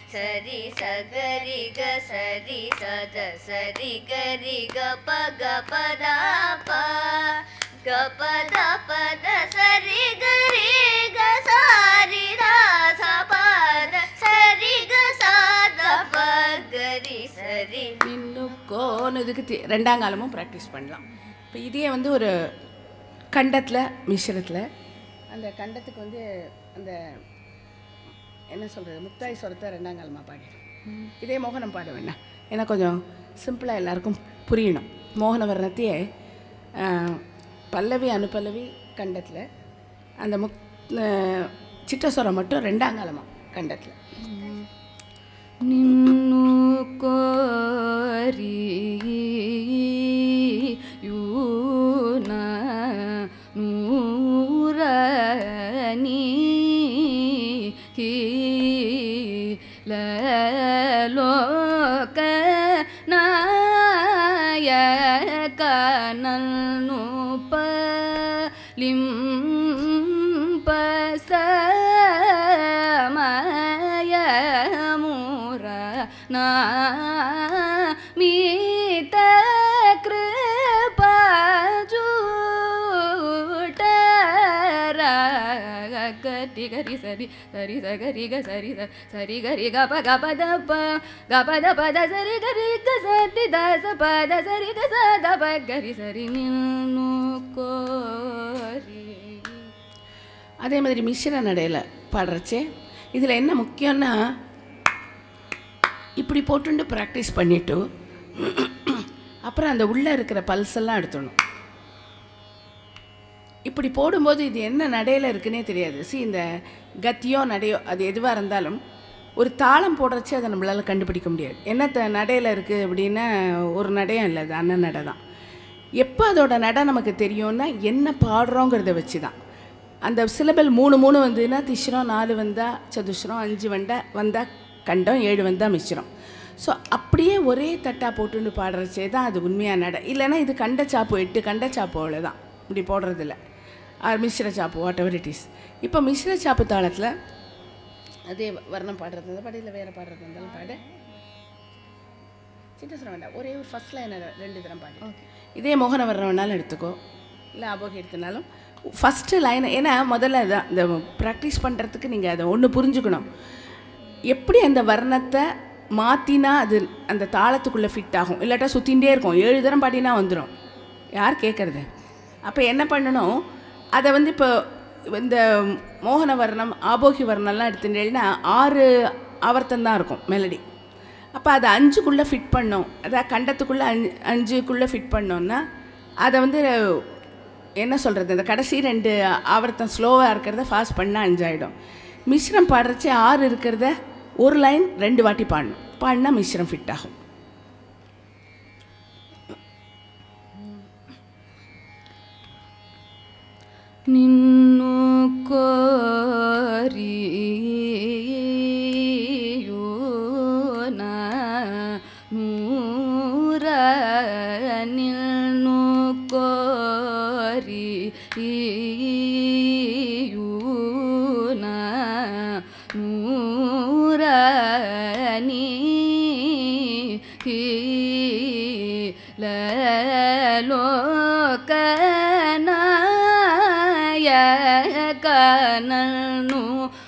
சரி சகரி க சரி சத சரி கரி க ப க பதா ப க பதா பத சரி கரி க சாரி ரா ச பத சரி க சாத ப கரி சரி இன்னும் இதுக்கு தி- ரெண்டாம் காலமும் ப்ராக்டிஸ் பண்ணலாம் இப்போ இதே வந்து ஒரு கண்டத்தில் மிஸ்ரத்தில் அந்த கண்டத்துக்கு வந்து அந்த என்ன சொல்கிறது முக்தாய் சொரத்தை ரெண்டாம் காலமாக பாடிடும் இதே மோகனம் பாட வேண்டாம் ஏன்னா கொஞ்சம் சிம்பிளாக எல்லாருக்கும் புரியணும் மோகன வர்ணத்தையே ஆஹ், பல்லவி அனுபல்லவி கண்டத்தில் அந்த முக் ஆஹ், சிற்றஸ்வரம் மட்டும் ரெண்டாம் காலமாக கண்டத்தில் ನಿನ್ನು ಕೋರಿ ಯೂನ ನೂರ ನೀ ಲೋಕ ನಾಯಕ ನನ್ನು ಲಿಂಪ ಸಮಯಮುರ ನಾ ಮೀತ ಕೃಪಜೂಟರ ಗರಿ ಗರಿ ಸರಿ ಸರಿ ಸ ಗರಿ ಗ ಸರಿ ಸ ಸರಿ ಗರಿ ಗ ಪ ಗ ಪ ದ ಪ ಗ ಪ ದ ಪ ದ ಸರಿ ಗರಿ ಗ ಸರಿ ದ ಸ ಪ ದ ಸರಿ ಗ ಸ ದ ಪ ಗರಿ ಸರಿ ನಿನ್ನು ಕೋರಿ அதே மாதிரி மிஸ்ர நடையில் பாடுறச்சே இதில் என்ன முக்கியம்னா இப்படி போட்டுண்டு ப்ராக்டிஸ் பண்ணிவிட்டு அப்புறம் அந்த உள்ளே இருக்கிற பல்ஸ் எல்லாம் எடுத்துடணும் இப்படி போடும்போது இது என்ன நடையில் இருக்குன்னே தெரியாது சி இந்த கத்தியோ நடையோ அது எதுவாக இருந்தாலும் ஒரு தாளம் போடுறச்சே அதை நம்மளால் கண்டுபிடிக்க முடியாது என்ன த நடையில் இருக்குது அப்படின்னா ஒரு நடையும் இல்லை அது அண்ணன் நடை தான் எப்போ அதோட நடை நமக்கு தெரியும்னா என்ன பாடுறோங்கிறத வச்சு தான் அந்த சிலபல் மூணு மூணு வந்ததுன்னா திஷ்ரம் நாலு வந்தால் சதுஷ்ரம் அஞ்சு வந்தா வந்தால் கண்டம் ஏழு வந்தால் மிச்சிரம் ஸோ அப்படியே ஒரே தட்டாக போட்டுன்னு பாடுறச்சே தான் அது உண்மையான நடை இல்லைன்னா இது கண்ட சாப்பு எட்டு கண்ட சாப்பு அவ்வளோதான் இப்படி போடுறதில்ல ஆர் மிஸ்ர சாப்பு வாட் எவர் இட் இஸ் இப்போ மிஸ்ர சாப்பு தாளத்தில் அதே வர்ணம் பாடுறது இருந்தால் பாடு இல்லை வேறு பாடுறது இருந்தாலும் பாடு சின்ன சொல்ல வேண்டாம் ஒரே ஒரு ஃபர்ஸ்ட் லைன் ரெண்டு தரம் பாடு இதே மோகன வர்ணம் வேணாலும் எடுத்துக்கோ இல்லை அபோகி எடுத்தனாலும் ஃபஸ்ட்டு லைன் ஏன்னா முதல்ல தான் இந்த ப்ராக்டிஸ் பண்ணுறதுக்கு நீங்கள் அதை ஒன்று புரிஞ்சுக்கணும் எப்படி அந்த வர்ணத்தை மாற்றினா அது அந்த தாளத்துக்குள்ளே ஃபிட் ஆகும் இல்லாட்டா சுற்றிகிட்டே இருக்கும் ஏழு தரம் பாடினா வந்துடும் யார் கேட்குறது அப்போ என்ன பண்ணணும் அதை வந்து இப்போ இந்த மோகன வர்ணம் ஆபோகி வர்ணம்லாம் எடுத்துட்டேன்னா ஆறு ஆவர்த்தம் தான் இருக்கும் மெலடி அப்போ அதை அஞ்சுக்குள்ளே ஃபிட் பண்ணோம் அதாவது கண்டத்துக்குள்ளே அஞ்சு அஞ்சுக்குள்ளே ஃபிட் பண்ணோன்னா அதை வந்து என்ன சொல்கிறது இந்த கடைசி ரெண்டு ஆவர்த்தம் ஸ்லோவாக இருக்கிறத ஃபாஸ்ட் பண்ணால் அஞ்சாயிடும் மிஸ்ரம் பாடுறச்சே ஆறு இருக்கிறத ஒரு லைன் ரெண்டு வாட்டி பாடணும் பாடினா மிஸ்ரம் ஃபிட் ஆகும் ನಿನ್ನು ಕೋರಿ ಯೂನ ನೂರ ನಿನ್ನು ಕೋರಿ ಯೂನ ನೂರ ನೀ ಲೋಕನಾಯಕನನ್ನು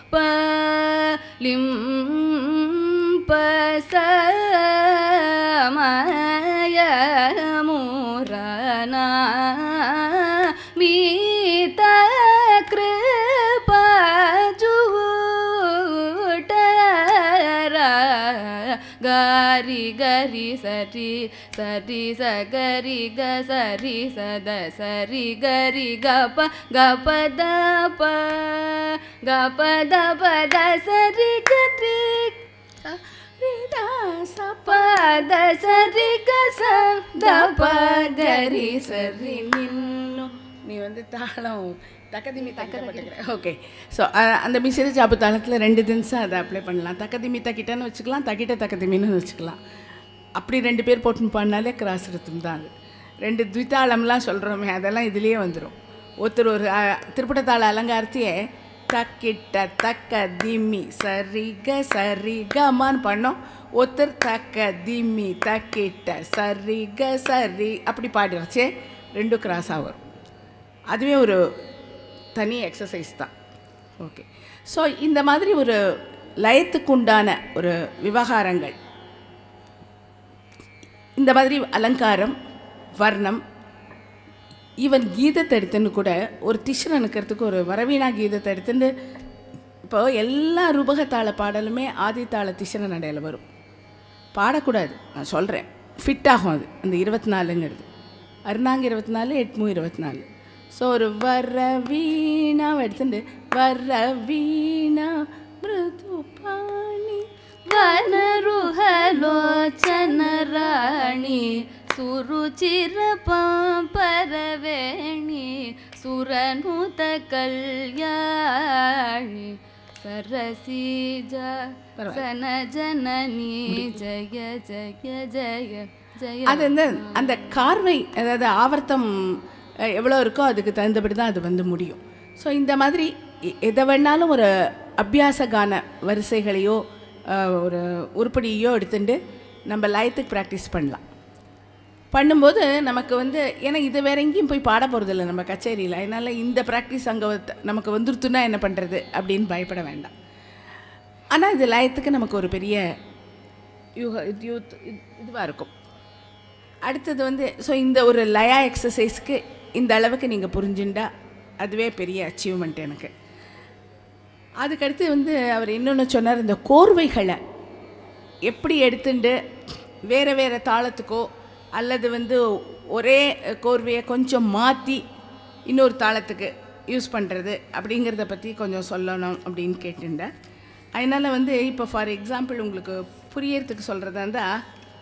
ಪಲಿಂಪ ಸಮಯಮುರನ ಮೀತ ಕೃಪಜೂಟರ ಗರಿ ಗರಿ ಸರಿ ಸರಿ ಸ ಗರಿ ಗ ಸರಿ ಸದ ಸರಿ ಗರಿ ಗ ಪ ಗ ಪ ದ ಪ ಗ ಪ ದ ಪ ದ ಸರಿ ಗರಿ ಪದ ಸರಿ ಗ ಸ ದ ಪ ಗರಿ சரி நின்னும் நீ வந்து தாளம் தக்கதிமி தக்கப்பட்டுக்கிற ஓகே ஸோ அந்த மிசிறு ஜாப்பு தாளத்தில் ரெண்டு தினசம் அதை அப்ளை பண்ணலாம் தக்கதிமி தக்கிட்டன்னு வச்சுக்கலாம் தக்கிட்ட தக்கதிமின்னு வச்சுக்கலாம் அப்படி ரெண்டு பேர் போட்டுன்னு பாடினாலே கிராஸ் ரித்தம் தான் அது ரெண்டு த்விதாளம்லாம் சொல்கிறோமே அதெல்லாம் இதுலேயே வந்துடும் ஒருத்தர் ஒரு அஹ், திருப்பட்டத்தாள அலங்காரத்தையே தக்கிட்ட தக்க திம்மி சரிக சரிகமான்னு பண்ணோம் ஒருத்தர் தக்க திம்மி தக்கிட்ட சரிக சரி அப்படி பாடிடுச்சு ரெண்டும் கிராஸாக வரும் அதுவே ஒரு தனி எக்ஸசைஸ் தான் ஓகே ஸோ இந்த மாதிரி ஒரு லயத்துக்கு உண்டான ஒரு விவகாரங்கள் இந்த மாதிரி அலங்காரம் வர்ணம் ஈவன் கீதத்தை எடுத்துன்னு கூட ஒரு திஷ்ரன் இருக்கிறதுக்கு ஒரு வரவீணா கீதத்தை எடுத்துன்னு இப்போ எல்லா ரூபகத்தாள பாடலுமே ஆதித்தாள திஷ்ர நடையில் வரும் பாடக்கூடாது நான் சொல்கிறேன் ஃபிட் ஆகும் அது அந்த இருபத்தி நாலுங்கிறது அருணாங்க இருபத்தி நாலு எட்மு இருபத்தி நாலு ஸோ ஒரு வர வீணாவை எடுத்துட்டு வர வீணா மிருது பாணி వనరుహలోచన రాణి సురుచిర పరవేణి సురనుత కళ్యాణి సరసీజ సన జనని జయ జయ జయ జయ அது வந்து அந்த கார்வை அதாவது ஆவர்த்தம் அஹ், எவ்வளோ இருக்கோ அதுக்கு தகுந்தபடி தான் அது வந்து முடியும் ஸோ இந்த மாதிரி எ- எதை வேணாலும் ஒரு அபியாச கான வரிசைகளையோ அஹ், ஒரு உருப்படியோ எடுத்துட்டு நம்ம லயத்துக்கு ப்ராக்டிஸ் பண்ணலாம் பண்ணும்போது நமக்கு வந்து ஏன்னா இது வேற எங்கேயும் போய் பாட போகிறதில்ல நம்ம கச்சேரியில் அதனால் இந்த ப்ராக்டிஸ் அங்கே நமக்கு வந்துருத்துன்னா என்ன பண்ணுறது அப்படின்னு பயப்பட வேண்டாம் ஆனால் இது லயத்துக்கு நமக்கு ஒரு பெரிய யூக யூத் இதுவாக இருக்கும் அடுத்தது வந்து ஸோ இந்த ஒரு லயா எக்ஸசைஸ்க்கு இந்த அளவுக்கு நீங்கள் புரிஞ்சுண்டா அதுவே பெரிய அச்சீவ்மெண்ட் எனக்கு அதுக்கடுத்து வந்து அவர் இன்னொன்று சொன்னார் இந்த கோர்வைகளை எப்படி எடுத்துண்டு வேறு வேறு தாளத்துக்கோ அல்லது வந்து ஒரே கோர்வையை கொஞ்சம் மாற்றி இன்னொரு தாளத்துக்கு யூஸ் பண்ணுறது அப்படிங்கிறத பற்றி கொஞ்சம் சொல்லணும் அப்படின்னு கேட்டுட்டேன் அதனால் வந்து இப்போ ஃபார் எக்ஸாம்பிள் உங்களுக்கு புரியறதுக்கு சொல்கிறதா இருந்தால்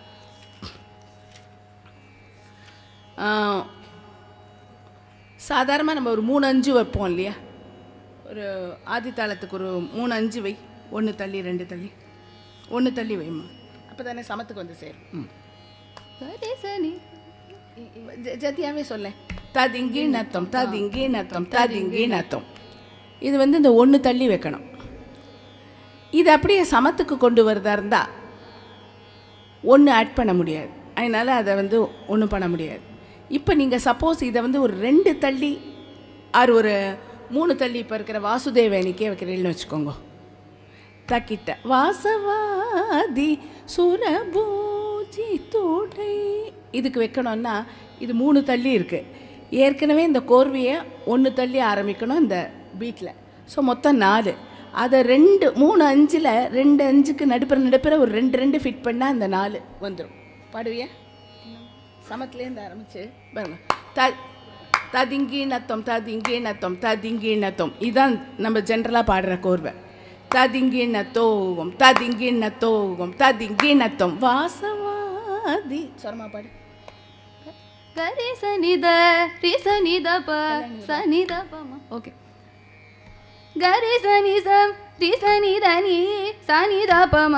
சாதாரணமாக நம்ம ஒரு மூணு அஞ்சு வைப்போம் இல்லையா ஒரு ஆதித்தாளத்துக்கு ஒரு மூணு அஞ்சு வை ஒன்று தள்ளி ரெண்டு தள்ளி ஒன்று தள்ளி வைம்மா அப்போ தானே சமத்துக்கு வந்து சேரும் ம் சரி ஜ- ஜதியாவே சொல்ல ததிங்கி நத்தம் ததிங்கி நத்தம் ததிங்கி நத்தம் இது வந்து இந்த ஒன்று தள்ளி வைக்கணும் இது அப்படியே சமத்துக்கு கொண்டு வரதா இருந்தால் ஒன்று ஆட் பண்ண முடியாது அதனால் அதை வந்து ஒன்றும் பண்ண முடியாது இப்போ நீங்கள் சப்போஸ் இதை வந்து ஒரு ரெண்டு தள்ளி ஆறு ஒரு மூணு தள்ளி இப்போ இருக்கிற வாசுதேவனிக்கே வைக்கிறீங்கன்னு வச்சுக்கோங்க தக்கிட்ட வாசவாதி சுரபூஜி தோடை இதுக்கு வைக்கணும்னா இது மூணு தள்ளி இருக்குது ஏற்கனவே இந்த கோர்வையை ஒன்று தள்ளி ஆரம்பிக்கணும் இந்த பீட்டில் ஸோ மொத்தம் நாலு அதை ரெண்டு மூணு அஞ்சில் ரெண்டு அஞ்சுக்கு நடுப்புற நடுப்புற ஒரு ரெண்டு ரெண்டு ஃபிட் பண்ணால் அந்த நாலு வந்துடும் பாடுவியா சமத்துலேருந்து ஆரம்பிச்சு பாருங்க த ததிங்கீணத்தம் ததிங்கீணத்தம் ததிங்கீணத்தம் இதுதான் நம்ம ஜென்ரலாக பாடுற கோர்வை ததிங்கீணத்தோகம் ததிங்கீணத்தோகம் ததிங்கீணத்தம் வாசவாதி சொரமா பாடு గరి సనిద రి సనిద ప సనిద పమ ఓకే గరి సని సం రి సని దని సనిద పమ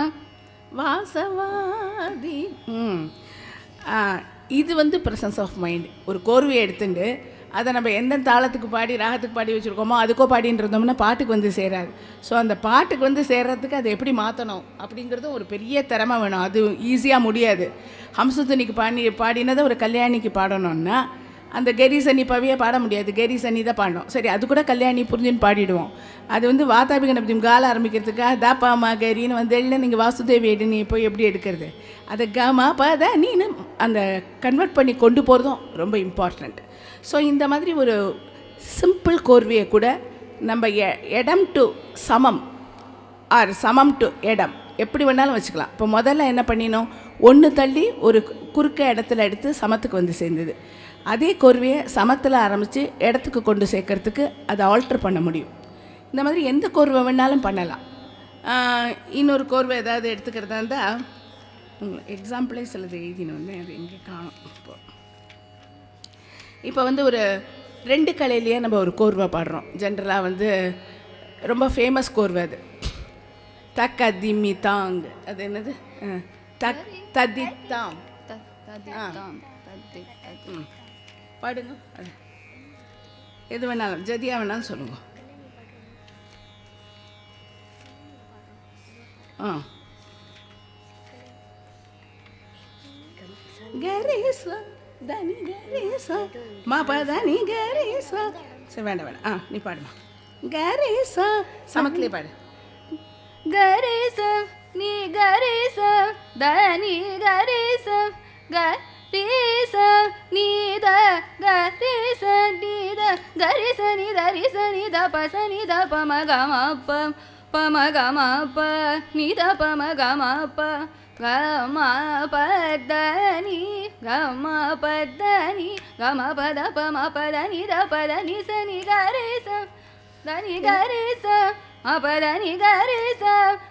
வாசவாதி ம் ஆ, இது வந்து ப்ரெசன்ஸ் ஆஃப் மைண்ட் ஒரு கோர்வையை எடுத்துட்டு அதை நம்ம எந்த தாளத்துக்கு பாடி ராகத்துக்கு பாடி வச்சுருக்கோமோ அதுக்கோ பாடின்னு இருந்தோம்னா பாட்டுக்கு வந்து சேராது ஸோ அந்த பாட்டுக்கு வந்து சேர்றதுக்கு அதை எப்படி மாற்றணும் அப்படிங்கிறதும் ஒரு பெரிய திறமை வேணும் அது ஈஸியாக முடியாது ஹம்சத்துனிக்கு பாடி பாடினதை ஒரு கல்யாணிக்கு பாடணும்னா அந்த கெரி சனி பவியை பாட முடியாது கெரி சனி தான் பாடணும் சரி அது கூட கல்யாணி புரிஞ்சுன்னு பாடிடுவோம் அது வந்து வாதாபி கணபதி கால ஆரம்பிக்கிறதுக்காக தாப்பாமா கரின்னு வந்து எல்லாம் நீங்கள் வாசுதேவி எடு நீ போய் எப்படி எடுக்கிறது அதை கமா பத நீனு அந்த கன்வெர்ட் பண்ணி கொண்டு போகிறதும் ரொம்ப இம்பார்ட்டண்ட் ஸோ இந்த மாதிரி ஒரு சிம்பிள் கோர்வையை கூட நம்ம எ- இடம் டு சமம் ஆர் சமம் டு இடம் எப்படி வேணாலும் வச்சுக்கலாம் இப்போ முதல்ல என்ன பண்ணினோம் ஒன்று தள்ளி ஒரு கு- குறுக்க இடத்துல எடுத்து சமத்துக்கு வந்து சேர்ந்தது அதே கோர்வையை சமத்தில் ஆரம்பித்து இடத்துக்கு கொண்டு சேர்க்கறதுக்கு அதை ஆல்ட்ரு பண்ண முடியும் இந்த மாதிரி எந்த கோர்வை வேணாலும் பண்ணலாம் ஆஹ், இன்னொரு கோர்வை ஏதாவது எடுத்துக்கிறதா இருந்தால் எக்ஸாம்பிளே சிலது எழுதினு வந்தேன் அது எங்கே காணும் இப்போ இப்போ வந்து ஒரு ரெண்டு கலையிலேயே நம்ம ஒரு கோர்வை பாடுறோம் ஜென்ரலாக வந்து ரொம்ப ஃபேமஸ் கோர்வை அது தக்க திம்மி தாங் அது என்னது அஹ், தக் ததி தாம் తది తాం తది తది ம் பாடுங்க அது எது வேணாலும் ஜதியா வேணாலும் சொல்லுங்க ஆ கரேசா தனி கரேசா மா ப தனி கரேசா சரி வேண்டாம் வேண்டாம் ஆ நீ பாடுமா கரேசா சமத்திலே பாடு ಗರಿಸ ನೀ ಗರಿಸ ದನಿ ಗರಿಸ ಗರಿಸ ನೀದ ಗರಿಸ ನೀದ ಗರಿಸ ನಿ ದರಿಸ ನಿದ ಪಸ ನಿದ ಪಮ ಗಮ ಪ ಪಮ ಗಮ ಪ ನಿದ ಪಮ ಗಮ ಪ ಗಮ ಪದನಿ ಗಮ ಪದನಿ ಗಮ ಪದ ಪಮ ಪದ ನಿದ ಪದ ನಿಸ ನಿ ಗರಿಸ దని గరిస అపదని గరిస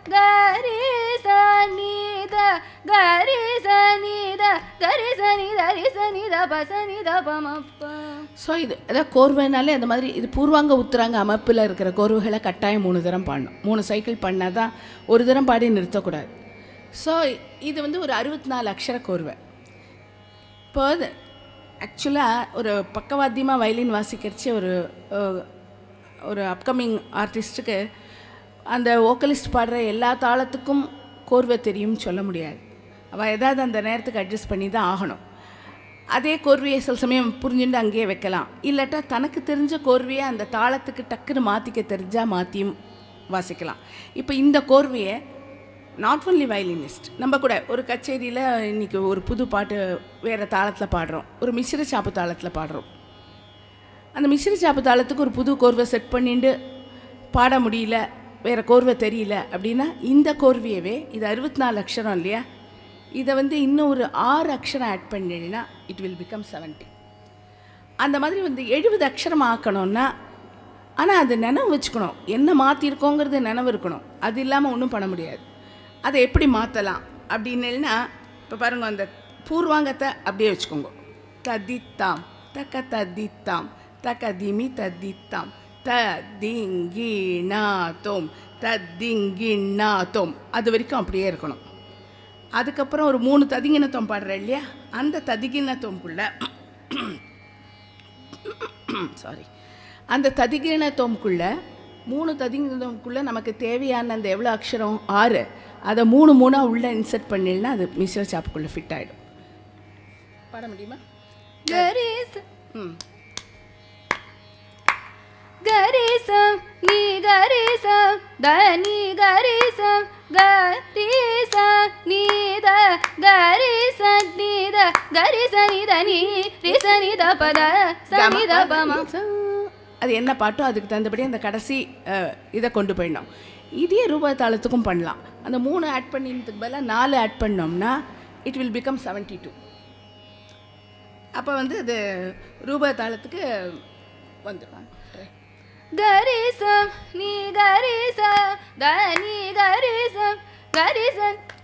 గరిస నీద గరిస నీద గరిస నీద రిస నీద పస నీద పమప్ప ஸோ இது அதாவது கோர்வைனாலே அந்த மாதிரி இது பூர்வாங்க உத்தராங்க அமைப்பில் இருக்கிற கோர்வைகளை கட்டாயம் மூணு தரம் பாடணும் மூணு சைக்கிள் பண்ணால் தான் ஒரு தரம் பாடி நிறுத்தக்கூடாது ஸோ இது வந்து ஒரு அறுபத்தி நாலு அக்ஷர கோர்வை இப்போ ஆக்சுவலாக ஒரு பக்கவாத்தியமாக வயலின் வாசிக்கிறச்சு ஒரு அஹ், ஒரு அப்கமிங் ஆர்டிஸ்ட்டுக்கு அந்த வோக்கலிஸ்ட் பாடுற எல்லா தாளத்துக்கும் கோர்வை தெரியும்னு சொல்ல முடியாது அவள் ஏதாவது அந்த நேரத்துக்கு அட்ஜஸ்ட் பண்ணி தான் ஆகணும் அதே கோர்வையை சில சமயம் புரிஞ்சுட்டு அங்கேயே வைக்கலாம் இல்லாட்டா தனக்கு தெரிஞ்ச கோர்வையை அந்த தாளத்துக்கு டக்குன்னு மாற்றிக்க தெரிஞ்சால் மாற்றியும் வாசிக்கலாம் இப்போ இந்த கோர்வையை நாட் ஒன்லி வயலினிஸ்ட் நம்ம கூட ஒரு கச்சேரியில் இன்றைக்கி ஒரு புது பாட்டு வேறு தாளத்தில் பாடுறோம் ஒரு மிஸ்ர சாப்பு தாளத்தில் பாடுறோம் அந்த மிஸ்ர சாப்பு தாளத்துக்கு ஒரு புது கோர்வை செட் பண்ணிட்டு பாட முடியல வேறு கோர்வை தெரியல அப்படின்னா இந்த கோர்வையவே இது அறுபத்தி நாலு அக்ஷரம் இல்லையா இதை வந்து இன்னும் ஒரு ஆறு அக்ஷரம் ஆட் பண்ணினா இட் வில் பிகம் 70 அந்த மாதிரி வந்து எழுபது அக்ஷரம் ஆக்கணும்னா ஆனால் அது நினைவு வச்சுக்கணும் என்ன மாற்றிருக்கோங்கிறது நினைவு இருக்கணும் அது இல்லாமல் ஒன்றும் பண்ண முடியாது அதை எப்படி மாற்றலாம் அப்படின்னா இப்போ பாருங்க அந்த பூர்வாங்கத்தை அப்படியே வச்சுக்கோங்க ததித்தாம் தக்க ததித்தாம் தக்க திமி ததித்தாம் த திங்கிணாத்தோம் தத்திங்கிணாத்தோம் அது வரைக்கும் அப்படியே இருக்கணும் அதுக்கப்புறம் ஒரு மூணு ததிங்கினத்தோம் பாடுறேன் இல்லையா அந்த ததிகினத்தோம்குள்ள சாரி அந்த ததிகிணத்தோம்குள்ள மூணு ததிகிணத்தோம்குள்ள நமக்கு தேவையான அந்த எவ்வளோ அக்ஷரம் ஆறு அதை மூணு மூணாக உள்ளே இன்சர்ட் பண்ணிடலாம் அது மிஸ்ர சாப்புக்குள்ளே ஃபிட் ஆகிடும் பாட முடியுமா గరిస ம் గరిస నీ గరిస దని గరిస గరిస నీద గరిస నీద గరిస నిద నీ రిస నిద పద స నిద పమ அது என்ன பாட்டோ அதுக்கு தகுந்தபடி அந்த கடைசி அஹ், இதை கொண்டு போயிடணும் இதே ரூபாய் தாளத்துக்கும் பண்ணலாம் அந்த மூணு ஆட் பண்ணினதுக்கு பதிலாக நாலு ஆட் பண்ணோம்னா இட் வில் பிகம் 72 டூ அப்போ வந்து அது ரூபாய் தாளத்துக்கு வந்துடும் గరిస నీ గరిస దని గరిస గరిస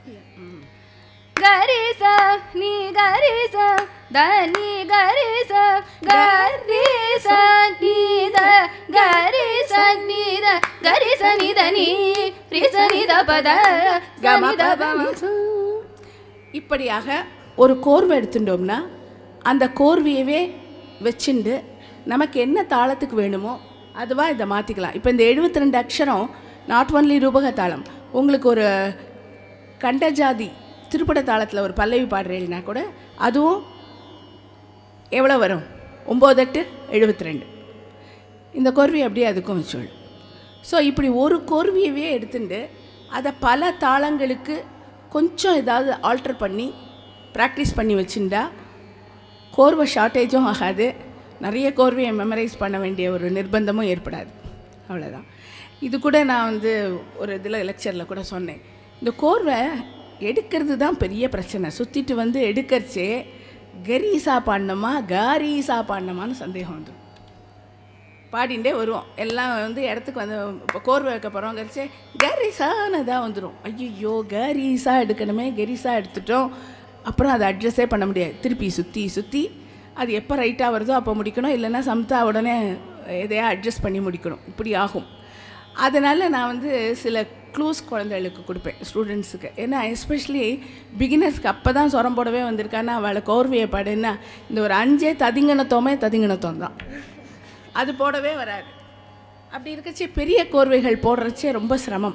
గరిస నీ గరిస దని గరిస గరిస నీద గరిస నీద గరిస నిదని రిస నిద పద గమిద పమ இப்படியாக ஒரு கோர்வை எடுத்துட்டோம்னா அந்த கோர்வையவே வச்சுண்டு நமக்கு என்ன தாளத்துக்கு வேணுமோ அதுவாக இதை மாற்றிக்கலாம் இப்போ இந்த 72 ரெண்டு அக்ஷரம் நாட் ஒன்லி ரூபக தாளம் உங்களுக்கு ஒரு கண்டஜாதி திருப்பட தாளத்தில் ஒரு பல்லவி பாடுறீங்கன்னா கூட அதுவும் எவ்வளோ வரும் ஒம்பது எட்டு எழுபத்தி ரெண்டு இந்த கோர்வை அப்படியே அதுக்கும் வச்சோள் ஸோ இப்படி ஒரு கோர்வையவே எடுத்துட்டு அதை பல தாளங்களுக்கு கொஞ்சம் ஏதாவது ஆல்டர் பண்ணி ப்ராக்டிஸ் பண்ணி வச்சுட்டா கோர்வை ஷார்ட்டேஜும் ஆகாது நிறைய கோர்வையை மெமரைஸ் பண்ண வேண்டிய ஒரு நிர்பந்தமும் ஏற்படாது அவ்வளோதான் இது கூட நான் வந்து ஒரு இதில் லெக்சரில் கூட சொன்னேன் இந்த கோர்வை எடுக்கிறது தான் பெரிய பிரச்சனை சுற்றிட்டு வந்து எடுக்கறச்சே கரீசா பாடினோமா காரீசா பாடினோமான்னு சந்தேகம் வந்துடும் பாடிண்டே வருவோம் எல்லாம் வந்து இடத்துக்கு வந்து இப்போ கோர்வை வைக்க போகிறோங்கிறச்சே கரிசான்னு தான் வந்துடும் ஐயோ கரீசா எடுக்கணுமே கரிசா எடுத்துட்டோம் அப்புறம் அதை அட்ஜஸ்டே பண்ண முடியாது திருப்பி சுற்றி சுற்றி அது எப்போ ரைட்டாக வருதோ அப்போ முடிக்கணும் இல்லைன்னா சம்தா உடனே எதையா அட்ஜஸ்ட் பண்ணி முடிக்கணும் இப்படி ஆகும் அதனால் நான் வந்து சில க்ளூஸ் குழந்தைகளுக்கு கொடுப்பேன் ஸ்டூடெண்ட்ஸுக்கு ஏன்னா எஸ்பெஷலி பிகினர்ஸ்க்கு அப்போ தான் சொரம் போடவே வந்திருக்கான்னா அவளை கோர்வையை பாடுன்னா இந்த ஒரு அஞ்சே ததிங்கணத்தோமே ததிங்கணத்தோம் தான் அது போடவே வராது அப்படி இருக்கச்சே பெரிய கோர்வைகள் போடுறச்சே ரொம்ப சிரமம்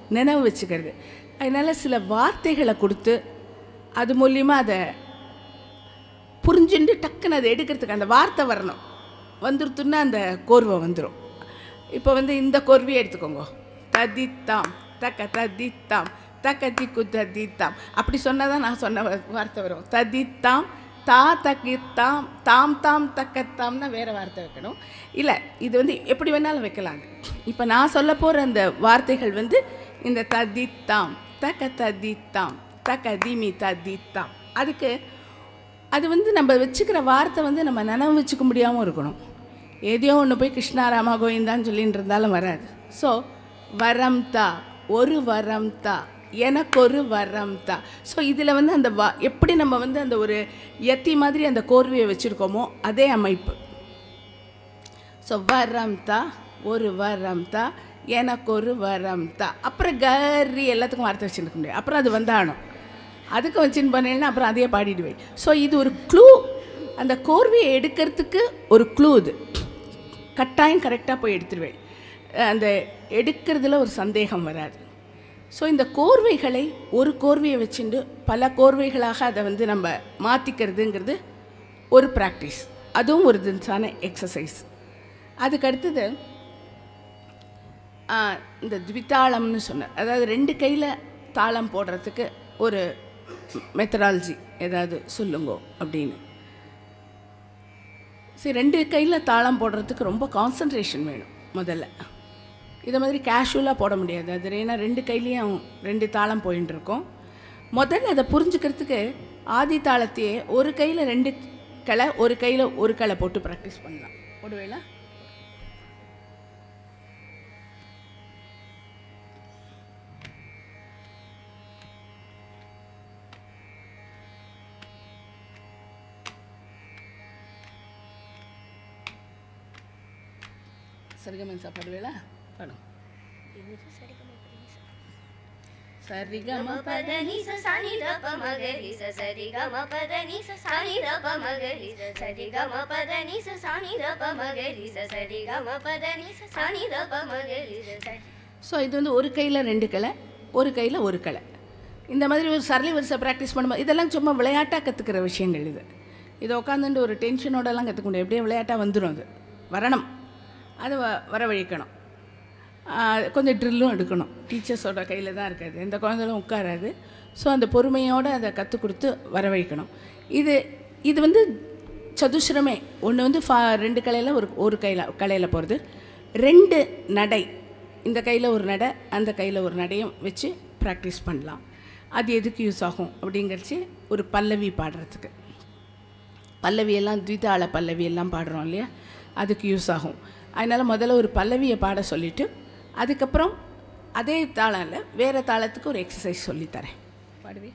நினைவு வச்சுக்கிறது அதனால் சில வார்த்தைகளை கொடுத்து அது மூலியமாக அதை புரிஞ்சுட்டு டக்குன்னு அதை எடுக்கிறதுக்கு அந்த வார்த்தை வரணும் வந்துருத்துன்னா அந்த கோர்வை வந்துடும் இப்போ வந்து இந்த கோர்வையை எடுத்துக்கோங்க ததித்தாம் தக்க ததித்தாம் தக்க திக்கு ததித்தாம் அப்படி சொன்னால் தான் நான் சொன்ன வா- வார்த்தை வரும் ததித்தாம் தா தக்கித்தாம் தாம் தாம் தக்கத்தாம்னா வேறு வார்த்தை வைக்கணும் இல்லை இது வந்து எப்படி வேணாலும் வைக்கலாம் அது இப்போ நான் சொல்ல போகிற அந்த வார்த்தைகள் வந்து இந்த ததித்தாம் தக்க ததித்தாம் தக்க திமி ததித்தாம் அதுக்கு அது வந்து நம்ம வச்சுக்கிற வார்த்தை வந்து நம்ம நினைவு வச்சுக்க முடியாமல் இருக்கணும் ஏதையோ ஒன்று போய் கிருஷ்ணா ராமா கோவிந்தான்னு சொல்லிட்டு இருந்தாலும் வராது ஸோ வரம் தா ஒரு வரம் தா எனக்கு ஒரு வரம் தா ஸோ இதில் வந்து அந்த வா எப்படி நம்ம வந்து அந்த ஒரு எத்தி மாதிரி அந்த கோர்வையை வச்சுருக்கோமோ அதே அமைப்பு ஸோ வரம் தா ஒரு வரம் தா எனக்கு ஒரு வரம் தா அப்புறம் கரி எல்லாத்துக்கும் வார்த்தை வச்சுருக்க முடியாது அப்புறம் அது வந்தாகணும் அதுக்கு வச்சுன்னு பண்ணேன்னா அப்புறம் அதையே பாடிடுவேன் ஸோ இது ஒரு க்ளூ அந்த கோர்வையை எடுக்கிறதுக்கு ஒரு க்ளூ இது கட்டாயம் கரெக்டாக போய் எடுத்துடுவேன் அந்த எடுக்கிறதுல ஒரு சந்தேகம் வராது ஸோ இந்த கோர்வைகளை ஒரு கோர்வையை வச்சுட்டு பல கோர்வைகளாக அதை வந்து நம்ம மாற்றிக்கிறதுங்கிறது ஒரு ப்ராக்டிஸ் அதுவும் ஒரு தினசான எக்ஸசைஸ் அதுக்கு அடுத்தது ஆ, இந்த த்விதாளம்னு சொன்னேன் அதாவது ரெண்டு கையில் தாளம் போடுறதுக்கு ஒரு மெத்தடாலஜி ஏதாவது சொல்லுங்கோ அப்படின்னு சரி ரெண்டு கையில் தாளம் போடுறதுக்கு ரொம்ப கான்சன்ட்ரேஷன் வேணும் முதல்ல இதை மாதிரி கேஷுவலாக போட முடியாது அது ஏன்னா ரெண்டு கையிலையும் ரெண்டு தாளம் போயின்னு இருக்கும் முதல்ல அதை புரிஞ்சுக்கிறதுக்கு ஆதி தாளத்தையே ஒரு கையில் ரெண்டு களை ஒரு கையில் ஒரு களை போட்டு ப்ராக்டிஸ் பண்ணலாம் போடுவேலா சரிகமன்சா பாடுவேலா பாடும் சரிகம பத நீ ச சானி த ப ம க ரி ச சரி க ம பத நீ ச சானி த ப ம க ரி ச சரி க ம பத நீ ச சானி த ப ம க ரி ச சரி க ம பத நீ ச சானி த ப ம க ரி ச சரி ஸோ இது வந்து ஒரு கையில் ரெண்டு களை ஒரு கையில் ஒரு களை இந்த மாதிரி ஒரு சரளி வரிசை ப்ராக்டிஸ் பண்ணும்போது இதெல்லாம் சும்மா விளையாட்டாக கற்றுக்கிற விஷயங்கள் இது இதை உட்காந்துட்டு ஒரு டென்ஷனோடலாம் கற்றுக்க முடியாது எப்படியே விளையாட்டாக வந்துடும் அது வரணும் அதை வ வரவழைக்கணும் ஆஹ் கொஞ்சம் ட்ரில்லும் எடுக்கணும் டீச்சர்ஸோட கையில் தான் இருக்காது எந்த குழந்தைகளும் உட்காராது ஸோ அந்த பொறுமையோடு அதை கற்றுக் கொடுத்து வரவழைக்கணும் இது இது வந்து சதுஷ்ரமே ஒன்று வந்து ஃபா ரெண்டு கலையில் ஒரு ஒரு கையில் கலையில் போகிறது ரெண்டு நடை இந்த கையில் ஒரு நடை அந்த கையில் ஒரு நடையும் வச்சு ப்ராக்டிஸ் பண்ணலாம் அது எதுக்கு யூஸ் ஆகும் அப்படிங்கிறச்சு ஒரு பல்லவி பாடுறதுக்கு பல்லவி எல்லாம் த்விதாள பல்லவி எல்லாம் பாடுறோம் இல்லையா அதுக்கு யூஸ் ஆகும் அதனால் முதல்ல ஒரு பல்லவியை பாட சொல்லிவிட்டு அதுக்கப்புறம் அதே தாளம் இல்லை வேறு தாளத்துக்கு ஒரு எக்ஸசைஸ் சொல்லித்தரேன் பாடுவே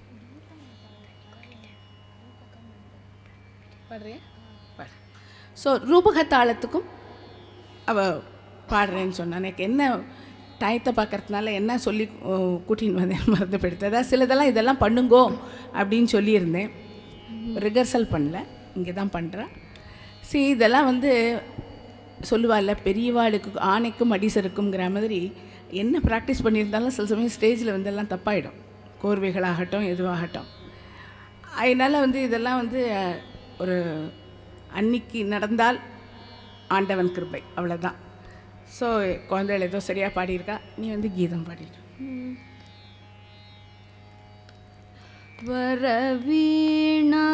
பாடுறியா பாடு ஸோ ரூபக தாளத்துக்கும் அவ பாடுறேன்னு சொன்னா எனக்கு என்ன டயத்தை பார்க்கறதுனால என்ன சொல்லி அஹ், கூட்டின்னு வந்தேன் மறந்து போயிடுது அதாவது சிலதெல்லாம் இதெல்லாம் பண்ணுங்கோ அப்படின்னு சொல்லியிருந்தேன் ரிகர்சல் பண்ணல இங்கே தான் பண்ணுறேன் சரி இதெல்லாம் வந்து சொல்லுவாள்ல பெரியவாளுக்கு ஆணைக்கும் அடிசருக்குங்கிற மாதிரி என்ன ப்ராக்டிஸ் பண்ணியிருந்தாலும் சில சமயம் ஸ்டேஜில் வந்து எல்லாம் தப்பாயிடும் கோர்வைகளாகட்டும் எதுவாகட்டும் அதனால் வந்து இதெல்லாம் வந்து அஹ், ஒரு அன்னைக்கு நடந்தால் ஆண்டவன் கிருபை அவ்வளோதான் ஸோ குழந்தைகள் ஏதோ சரியாக பாடியிருக்கா நீ வந்து கீதம் பாடிடு वरवीणा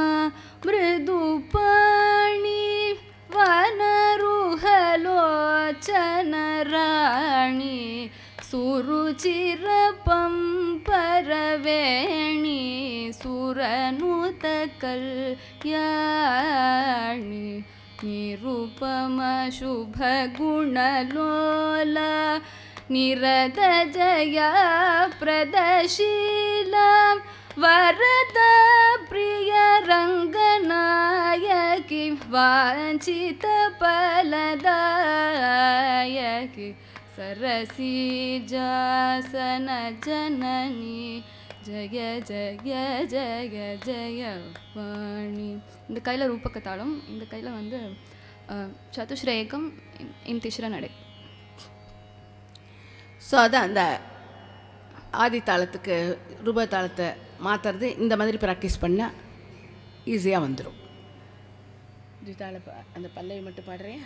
मृदुपाणि वनरुहलोचनराणि सुरुचिरपं परवेणि सुरनुतकल्याणि निरुपमशुभगुणलोला निरदजया प्रदशीलां वरद प्रियरङ्गनायकि वाञ्छितफलदायकि सरसीजासनजननी ஜய ஜய ஜய ஜய வாணி இந்த கையில் ரூபக தாளம் இந்த கையில் வந்து அஹ், சதுஷ்ரேகம் இம்- இம் திஸ்ர நடை ஸோ அதான் அந்த ஆதி தாளத்துக்கு ரூப தாளத்தை மாற்றுறது இந்த மாதிரி ப்ராக்டிஸ் பண்ணால் ஈஸியாக வந்துடும் தாள அந்த பல்லவி மட்டும் பாடுறேன்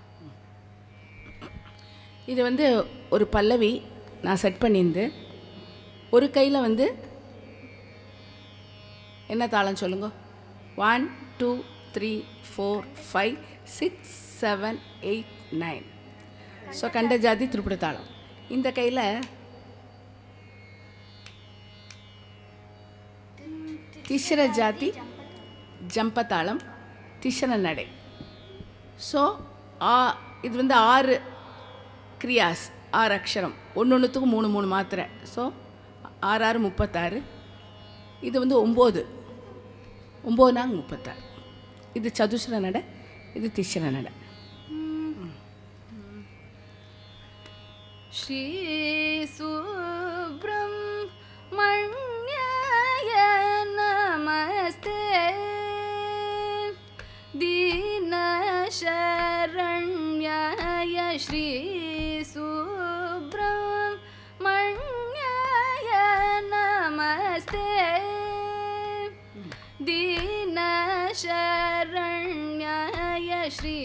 இது வந்து ஒரு பல்லவி நான் செட் பண்ணியிருந்து ஒரு கையில் வந்து என்ன தாளம் சொல்லுங்க one two three four five six seven eight nine so khanda jati திருப்பிட தாளம் இந்த கையில் திஸ்ர ஜாதி ஜம்ப தாளம் திஸ்ர நடை ஸோ ஆ இது வந்து ஆறு கிரியாஸ் ஆறு அக்ஷரம் ஒன்று ஒன்றுத்துக்கும் மூணு மூணு மாத்திரை ஸோ ஆறு ஆறு முப்பத்தாறு இது வந்து ஒம்பது ஒம்பது நாங்க முப்பத்தாறு இது சதுஸ்ர நடை இது திஸ்ர நடை श्री सुब्रह्मण्याय नमस्ते दीनशरण्याय श्री सुब्रह्मण्याय नमस्ते दीनशरण्याय श्री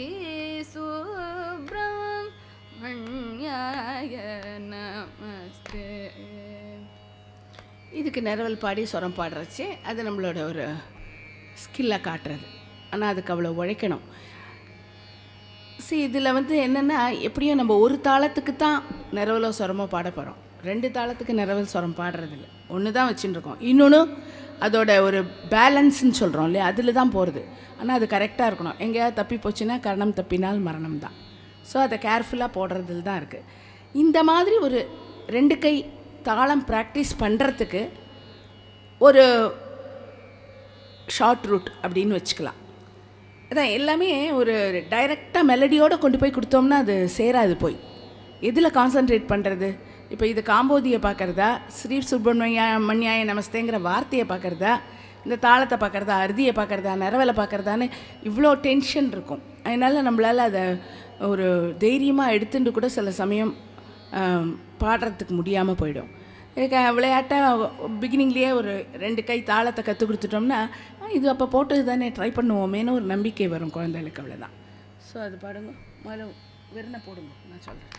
सुब्रह्मण्याय नमस्ते இதுக்கு நிரவல் பாடி சுரம் பாடுறச்சு அது நம்மளோட ஒரு ஸ்கில்லாக காட்டுறது ஆனால் அதுக்கு அவ்வளோ உழைக்கணும் சரி இதில் வந்து என்னென்னா எப்படியும் நம்ம ஒரு தாளத்துக்கு தான் நிரவலோ சுரமோ பாட போகிறோம் ரெண்டு தாளத்துக்கு நிரவல் சுரம் பாடுறதில்ல ஒன்று தான் வச்சுட்டு இருக்கோம் இன்னொன்று அதோட ஒரு பேலன்ஸ்ன்னு சொல்கிறோம் இல்லையா அதில் தான் போகிறது ஆனால் அது கரெக்டாக இருக்கணும் எங்கேயாவது தப்பி போச்சுன்னா கரணம் தப்பினால் மரணம் தான் ஸோ அதை கேர்ஃபுல்லாக போடுறதுல தான் இருக்குது இந்த மாதிரி ஒரு ரெண்டு கை தாளம் ப்ராக்டிஸ் பண்ணுறதுக்கு ஒரு ஷார்ட் ரூட் அப்படின்னு வச்சுக்கலாம் அதான் எல்லாமே ஒரு டைரெக்டாக மெலடியோடு கொண்டு போய் கொடுத்தோம்னா அது சேராது போய் எதில் கான்சென்ட்ரேட் பண்ணுறது இப்போ இது காம்போதியை பார்க்குறதா ஸ்ரீ சுப்பிரமணிய மண்யாய நமஸ்தேங்கிற வார்த்தையை பார்க்குறதா இந்த தாளத்தை பார்க்குறதா அறுதியை பார்க்குறதா நிறவலை பார்க்குறதான்னு இவ்வளோ டென்ஷன் இருக்கும் அதனால் நம்மளால் அதை ஒரு தைரியமாக எடுத்துட்டு கூட சில சமயம் ஆம், பாடுறதுக்கு முடியாமல் போயிடும் இதுக்கு விளையாட்டாக பிகினிங்லேயே ஒரு ரெண்டு கை தாளத்தை கற்றுக் கொடுத்துட்டோம்னா "ஆ, இது அப்போ போட்டது தானே ட்ரை பண்ணுவோமேன்னு ஒரு நம்பிக்கை வரும் குழந்தைகளுக்கு அவ்வளோதான் ஸோ அது பாடுங்க முதல்ல வெறுனை போடுங்க நான் சொல்கிறேன்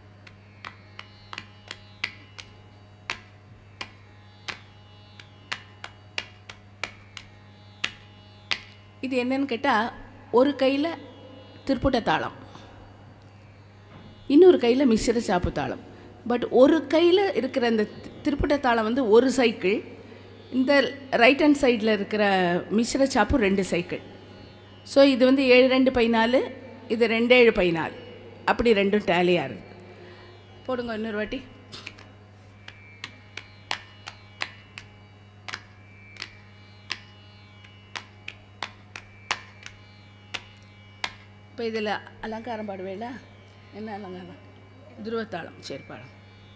இது என்னன்னு கேட்டால் ஒரு கையில் திருப்புட்ட தாளம் இன்னொரு கையில் மிஸ்ர சாப்பு தாளம் பட் ஒரு கையில் இருக்கிற அந்த தி- திருப்புட்ட தாளம் வந்து ஒரு சைக்கிள் இந்த ரைட் ஹேண்ட் சைடில் இருக்கிற மிஸ்ர சாப்பு ரெண்டு சைக்கிள் ஸோ இது வந்து ஏழு ரெண்டு பதினாலு இது ரெண்டு ஏழு பதினாலு அப்படி ரெண்டும் டேலியாக இருக்குது போடுங்க இன்னொரு வாட்டி இப்போ இதில் அலங்காரம் பாடுவேல என்ன அலங்காரம் துருவத்தாளம் சரி பாடம்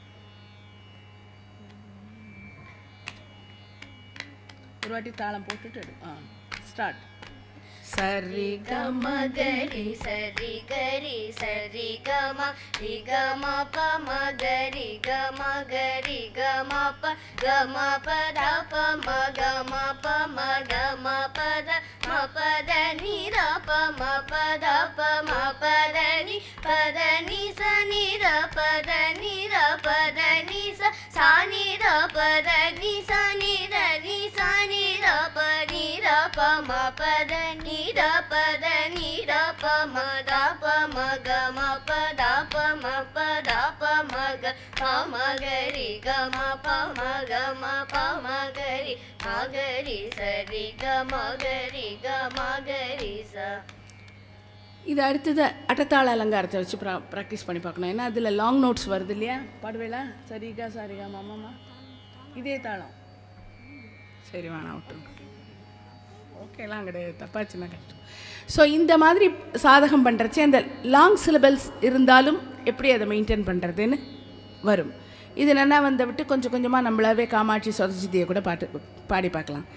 ஒரு வாட்டி தாளம் போட்டுட்டு எடு. ஆ ஸ்டார்ட் சரி கம மகரி சரி கரி சரி கம ரி கம ப மகரி கம கரி கம ப கம பத ப ம கம ப ம கம பத ம பத நி ர ப ம பத ப ம பத நி பத நி ச நி ர பத நி ர பத நி ச சா நி ர பத நி ச நி ர நி ச நி ர ப நி ர ப ம பத நி ர பத நி ர ப ம த ப ம க ம ப த ப ம ப த ப ம க ப ம க ரி க ம ப ம க ம ப ம க ரி ம க ரி ச ரி க ம க ரி க ம க ரி ச இது அடுத்தது அட்டத்தாள அலங்காரத்தை வச்சு ப்ரா ப்ராக்டிஸ் பண்ணி பார்க்கணும் ஏன்னா அதில் லாங் நோட்ஸ் வருது இல்லையா பாடுவேலா சரிகா சாரிகா மாமாமா இதே தாளம் சரி வேணாம் விட்டுருங்க ஓகேலாம் கிடையாது தப்பாச்சுன்னா கஷ்டம் ஸோ இந்த மாதிரி சாதகம் பண்ணுறச்சே அந்த லாங் சிலபல்ஸ் இருந்தாலும் எப்படி அதை மெயின்டைன் பண்ணுறதுன்னு வரும் இது என்னென்னா வந்த விட்டு கொஞ்சம் கொஞ்சமாக நம்மளாவே காமாட்சி சொதச்சிதியை கூட பாட்டு பாடி பார்க்கலாம்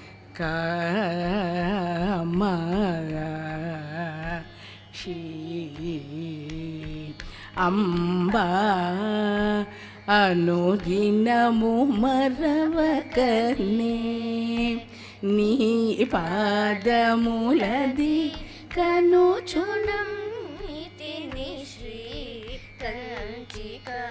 காமா ஷீ அம்பா అనుదినము మరవకనే నీ పాదములది కనుచునం इति निश्री कञ्चिका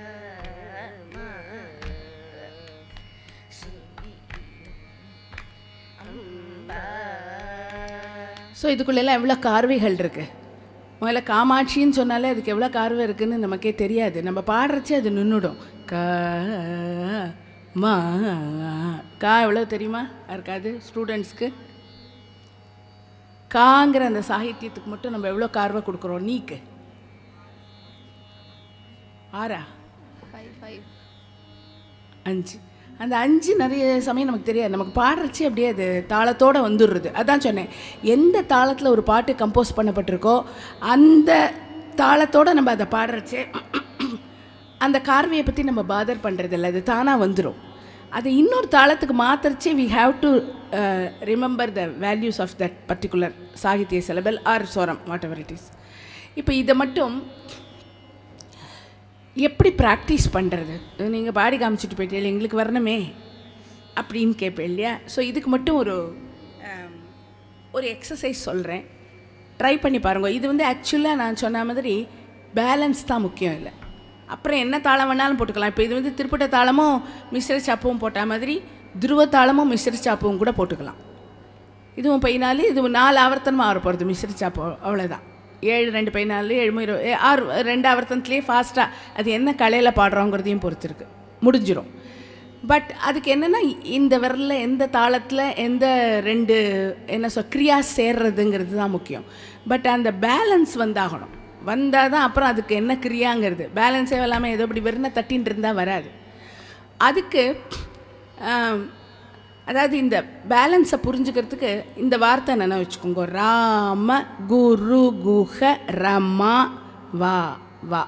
ஸோ இதுக்குள்ளெல்லாம் எவ்வளோ கார்வைகள் இருக்கு முதல்ல காமாட்சின்னு சொன்னாலே அதுக்கு எவ்வளோ கார்வை இருக்குன்னு நமக்கே தெரியாது நம்ம பாடுறச்சே அது நின்றுடும் கா மா கா எவ்வளோ தெரியுமா யாருக்காது ஸ்டூடெண்ட்ஸ்க்கு காங்கிற அந்த சாகித்யத்துக்கு மட்டும் நம்ம எவ்வளோ கார்வை கொடுக்குறோம் நீக்கு ஆறா ஃபைவ் ஃபைவ் அஞ்சு அந்த அஞ்சு நிறைய சமயம் நமக்கு தெரியாது நமக்கு பாடுறச்சு அப்படியே அது தாளத்தோடு வந்துடுறது அதான் சொன்னேன் எந்த தாளத்தில் ஒரு பாட்டு கம்போஸ் பண்ணப்பட்டிருக்கோ அந்த தாளத்தோடு நம்ம அதை பாடுறச்சே அந்த கார்வையை பற்றி நம்ம பாதர் பண்ணுறதில்ல அது தானாக வந்துடும் அதை இன்னொரு தாளத்துக்கு மாத்திரச்சே we have to remember the values of that particular sahitya syllable or சோரம் வாட் எவர் இட் இஸ் இப்போ இதை மட்டும் எப்படி ப்ராக்டிஸ் பண்ணுறது நீங்கள் பாடி காமிச்சிட்டு போயிட்டே எங்களுக்கு வரணுமே அப்படின்னு கேட்பேன் இல்லையா ஸோ இதுக்கு மட்டும் ஒரு ஆம், ஒரு எக்ஸசைஸ் சொல்கிறேன் ட்ரை பண்ணி பாருங்க இது வந்து ஆக்சுவலாக நான் சொன்ன மாதிரி பேலன்ஸ் தான் முக்கியம் இல்லை அப்புறம் என்ன தாளம் வேணாலும் போட்டுக்கலாம் இப்போ இது வந்து திருப்பட்ட தாளமும் மிஸ்ர சாப்பும் போட்ட மாதிரி துருவ தாளமும் மிஸ்ர சாப்பும் கூட போட்டுக்கலாம் இதுவும் பையனாலு இது நாலு ஆவர்த்தனமாக வர போகிறது மிஸ்ரி சாப்பு அவ்வளோதான் ஏழு ரெண்டு பையனாலு ஏழு மூணு இருபது, ஏ, ஆறு ரெண்டு ஆவர்த்தனத்துலேயே ஃபாஸ்ட்டாக அது என்ன கலையில் பாடுறோங்கிறதையும் பொறுத்து இருக்கு முடிஞ்சிடும் பட் அதுக்கு என்னென்னா இந்த விரலில் எந்த தாளத்தில் எந்த ரெண்டு என்ன சொல் கிரியா சேர்றதுங்கிறது தான் முக்கியம் பட் அந்த பேலன்ஸ் வந்தாகணும் வந்தால் தான் அப்புறம் அதுக்கு என்ன கிரியாங்கிறது பேலன்ஸே இல்லாமல் ஏதோ இப்படி வெறும் தட்டின்னு இருந்தால் வராது அதுக்கு ஆம், அதாவது இந்த பேலன்ஸை புரிஞ்சுக்கிறதுக்கு இந்த வார்த்தை நினைவு வச்சுக்கோங்க ராம குரு குஹ ரமா வா வா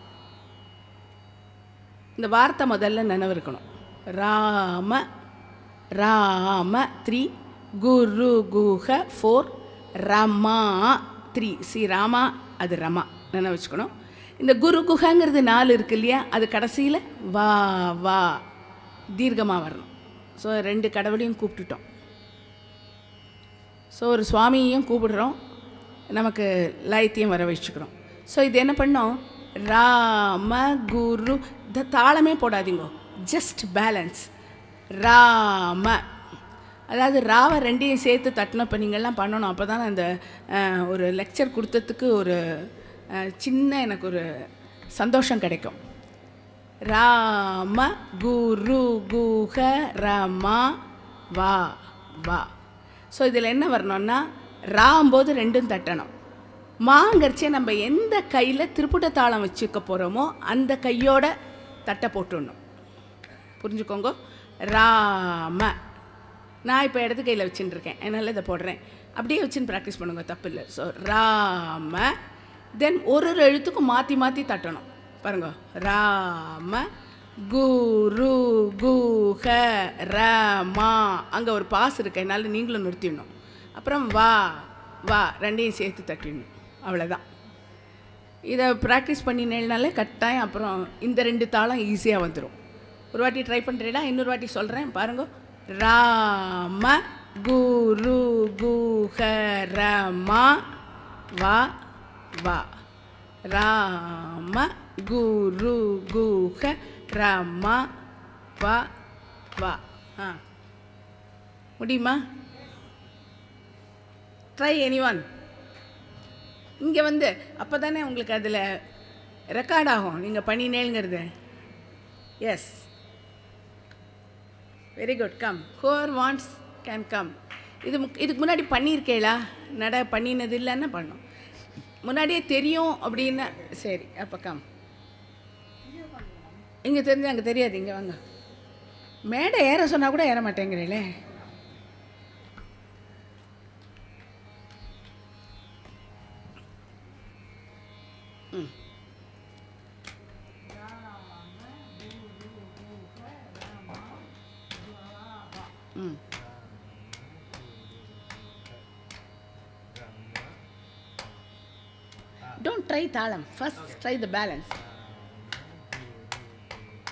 இந்த வார்த்தை முதல்ல நினைவு இருக்கணும் Rama Rama three Guruguha four Rama three சி ராமா அது ரமா நினைவு வச்சுக்கணும் இந்த குரு குஹங்கிறது நாலு இருக்கு இல்லையா அது கடைசியில் வா வா தீர்க்கமாக வரணும் ஸோ ரெண்டு கடவுளையும் கூப்பிட்டுட்டோம் ஸோ ஒரு சுவாமியையும் கூப்பிடுறோம் நமக்கு லயத்தையும் வர வச்சுக்கிறோம் ஸோ இது என்ன பண்ணோம் ராம குரு இந்த தாளமே போடாதீங்க ஜஸ்ட் பேலன்ஸ் ராம அதாவது ராவை ரெண்டையும் சேர்த்து தட்டணும் இப்போ நீங்கள்லாம் பண்ணணும் அப்போ தான் அந்த அஹ், ஒரு லெக்சர் கொடுத்ததுக்கு ஒரு அஹ், சின்ன எனக்கு ஒரு சந்தோஷம் கிடைக்கும் ராம குரு குஹ ரமா வா வா ஸோ இதில் என்ன வரணும்னா ராம்போது ரெண்டும் தட்டணும் மாங்கரிச்சே நம்ம எந்த கையில் திருப்புட்ட தாளம் வச்சுக்க போகிறோமோ அந்த கையோட தட்டை போட்டுடணும் புரிஞ்சுக்கோங்க ராம நான் இப்போ இடது கையில் வச்சுட்டு இருக்கேன் அதனால இதை போடுறேன் அப்படியே வச்சுன்னு ப்ராக்டிஸ் பண்ணுங்க தப்பு இல்லை ஸோ ராம தென் ஒரு ஒரு எழுத்துக்கும் மாற்றி மாற்றி தட்டணும் பாருங்க ராம குரு குஹ ரமா அங்கே ஒரு பாஸ் இருக்கு என்னால் நீங்களும் நிறுத்திடணும் அப்புறம் வா வா ரெண்டையும் சேர்த்து தட்டிடணும் அவ்வளோதான் இதை ப்ராக்டிஸ் பண்ணினேனாலே கட்டாயம் அப்புறம் இந்த ரெண்டு தாளம் ஈஸியாக வந்துடும் ஒரு வாட்டி ட்ரை பண்ணுறீங்களா இன்னொரு வாட்டி சொல்கிறேன் பாருங்க ராம குரு குஹ ரமா வா வா ராம குரு குஹ ரமா வா வா ஆ முடியுமா ட்ரை எனி ஒன் இங்கே வந்து அப்போ தானே உங்களுக்கு அதில் ரெக்கார்ட் ஆகும் நீங்கள் பண்ணினேங்கிறது yes very good come whoever wants can come இது முக்- இதுக்கு முன்னாடி பண்ணியிருக்கேளா நட பண்ணினது இல்லைன்னா பண்ணும் முன்னாடியே தெரியும் அப்படின்னா சரி அப்போ கம் இங்கே தெரிஞ்சு அங்கே தெரியாது இங்கே வாங்க மேடை ஏற சொன்னால் கூட ஏற மாட்டேங்கிறீங்களே ம் Don't try talam. First try the balance.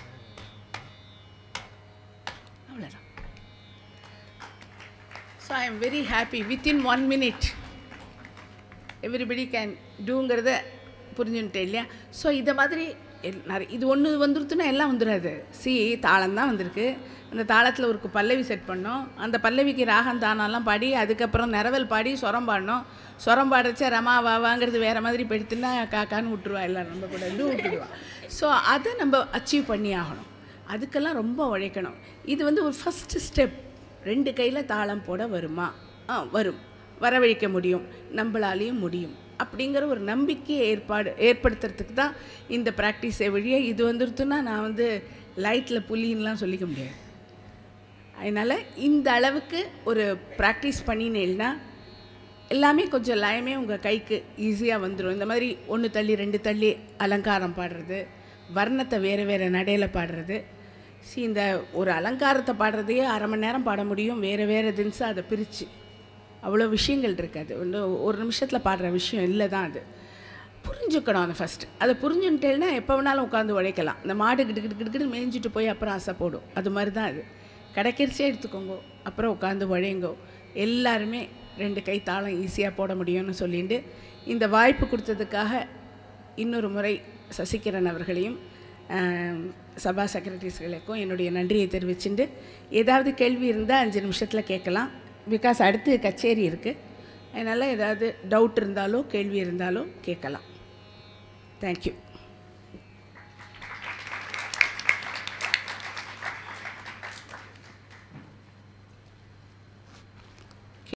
So I am very happy within one minute everybody can டூங்கிறத புரிஞ்சுன்ட்டேன் இல்லையா ஸோ இதை மாதிரி எல்- நிறைய இது ஒன்று வந்துருத்துன்னா எல்லாம் வந்துடாது சி தாளம் தான் வந்திருக்கு அந்த தாளத்தில் ஒரு பல்லவி செட் பண்ணோம் அந்த பல்லவிக்கு ராகம் தானாலாம் பாடி அதுக்கப்புறம் நிறவல் பாடி சொரம் பாடணும் சொரம் பாடுறச்ச ரமா வாவாங்கிறது வேறு மாதிரி போயிடுத்துன்னா காக்கான்னு விட்டுருவா எல்லாம் நம்ம கூட இருந்து விட்டுடுவா ஸோ அதை நம்ம அச்சீவ் பண்ணி ஆகணும் அதுக்கெல்லாம் ரொம்ப உழைக்கணும் இது வந்து ஒரு ஃபஸ்ட்டு ஸ்டெப் ரெண்டு கையில் தாளம் போட வருமா ஆ வரும் வரவழைக்க முடியும் நம்மளாலேயும் முடியும் அப்படிங்கிற ஒரு நம்பிக்கையை ஏற்பாடு ஏற்படுத்துறதுக்கு தான் இந்த ப்ராக்டிஸை வழியே இது வந்துருத்துன்னா நான் வந்து லைட்டில் புலின்லாம் சொல்லிக்க முடியாது அதனால் இந்த அளவுக்கு ஒரு ப்ராக்டிஸ் பண்ணினேன்னா எல்லாமே கொஞ்சம் லயமே உங்கள் கைக்கு ஈஸியாக வந்துடும் இந்த மாதிரி ஒன்று தள்ளி ரெண்டு தள்ளி அலங்காரம் பாடுறது வர்ணத்தை வேறு வேறு நடையில் பாடுறது சி இந்த ஒரு அலங்காரத்தை பாடுறதையே அரை மணி நேரம் பாட முடியும் வேறு வேறு தின்ஸு அதை பிரித்து அவ்வளோ விஷயங்கள் இருக்குது அது ஒன்று ஒரு நிமிஷத்தில் பாடுற விஷயம் இல்லை தான் அது புரிஞ்சுக்கணும் அதை ஃபஸ்ட்டு அதை புரிஞ்சுட்டேன்னா எப்போ வேணாலும் உட்காந்து உழைக்கலாம் இந்த மாடு கிட்டு கிட்டு கிட்டு கிட்டு மேய்ஞ்சிட்டு போய் அப்புறம் ஆசை போடும் அது மாதிரி தான் அது கிடைக்கிறச்சே எடுத்துக்கோங்க அப்புறம் உட்காந்து உழைங்கோ எல்லாருமே ரெண்டு கை தாளம் ஈஸியாக போட முடியும்னு சொல்லிட்டு இந்த வாய்ப்பு கொடுத்ததுக்காக இன்னொரு முறை சசிகிரண் அவர்களையும் ஆம், சபா செக்ரட்டரிஸ்களுக்கும் என்னுடைய நன்றியை தெரிவிச்சுட்டு ஏதாவது கேள்வி இருந்தால் அஞ்சு நிமிஷத்தில் கேட்கலாம் பிகாஸ் அடுத்து கச்சேரி இருக்குது அதனால் ஏதாவது டவுட் இருந்தாலோ கேள்வி இருந்தாலோ கேட்கலாம் தேங்க்யூ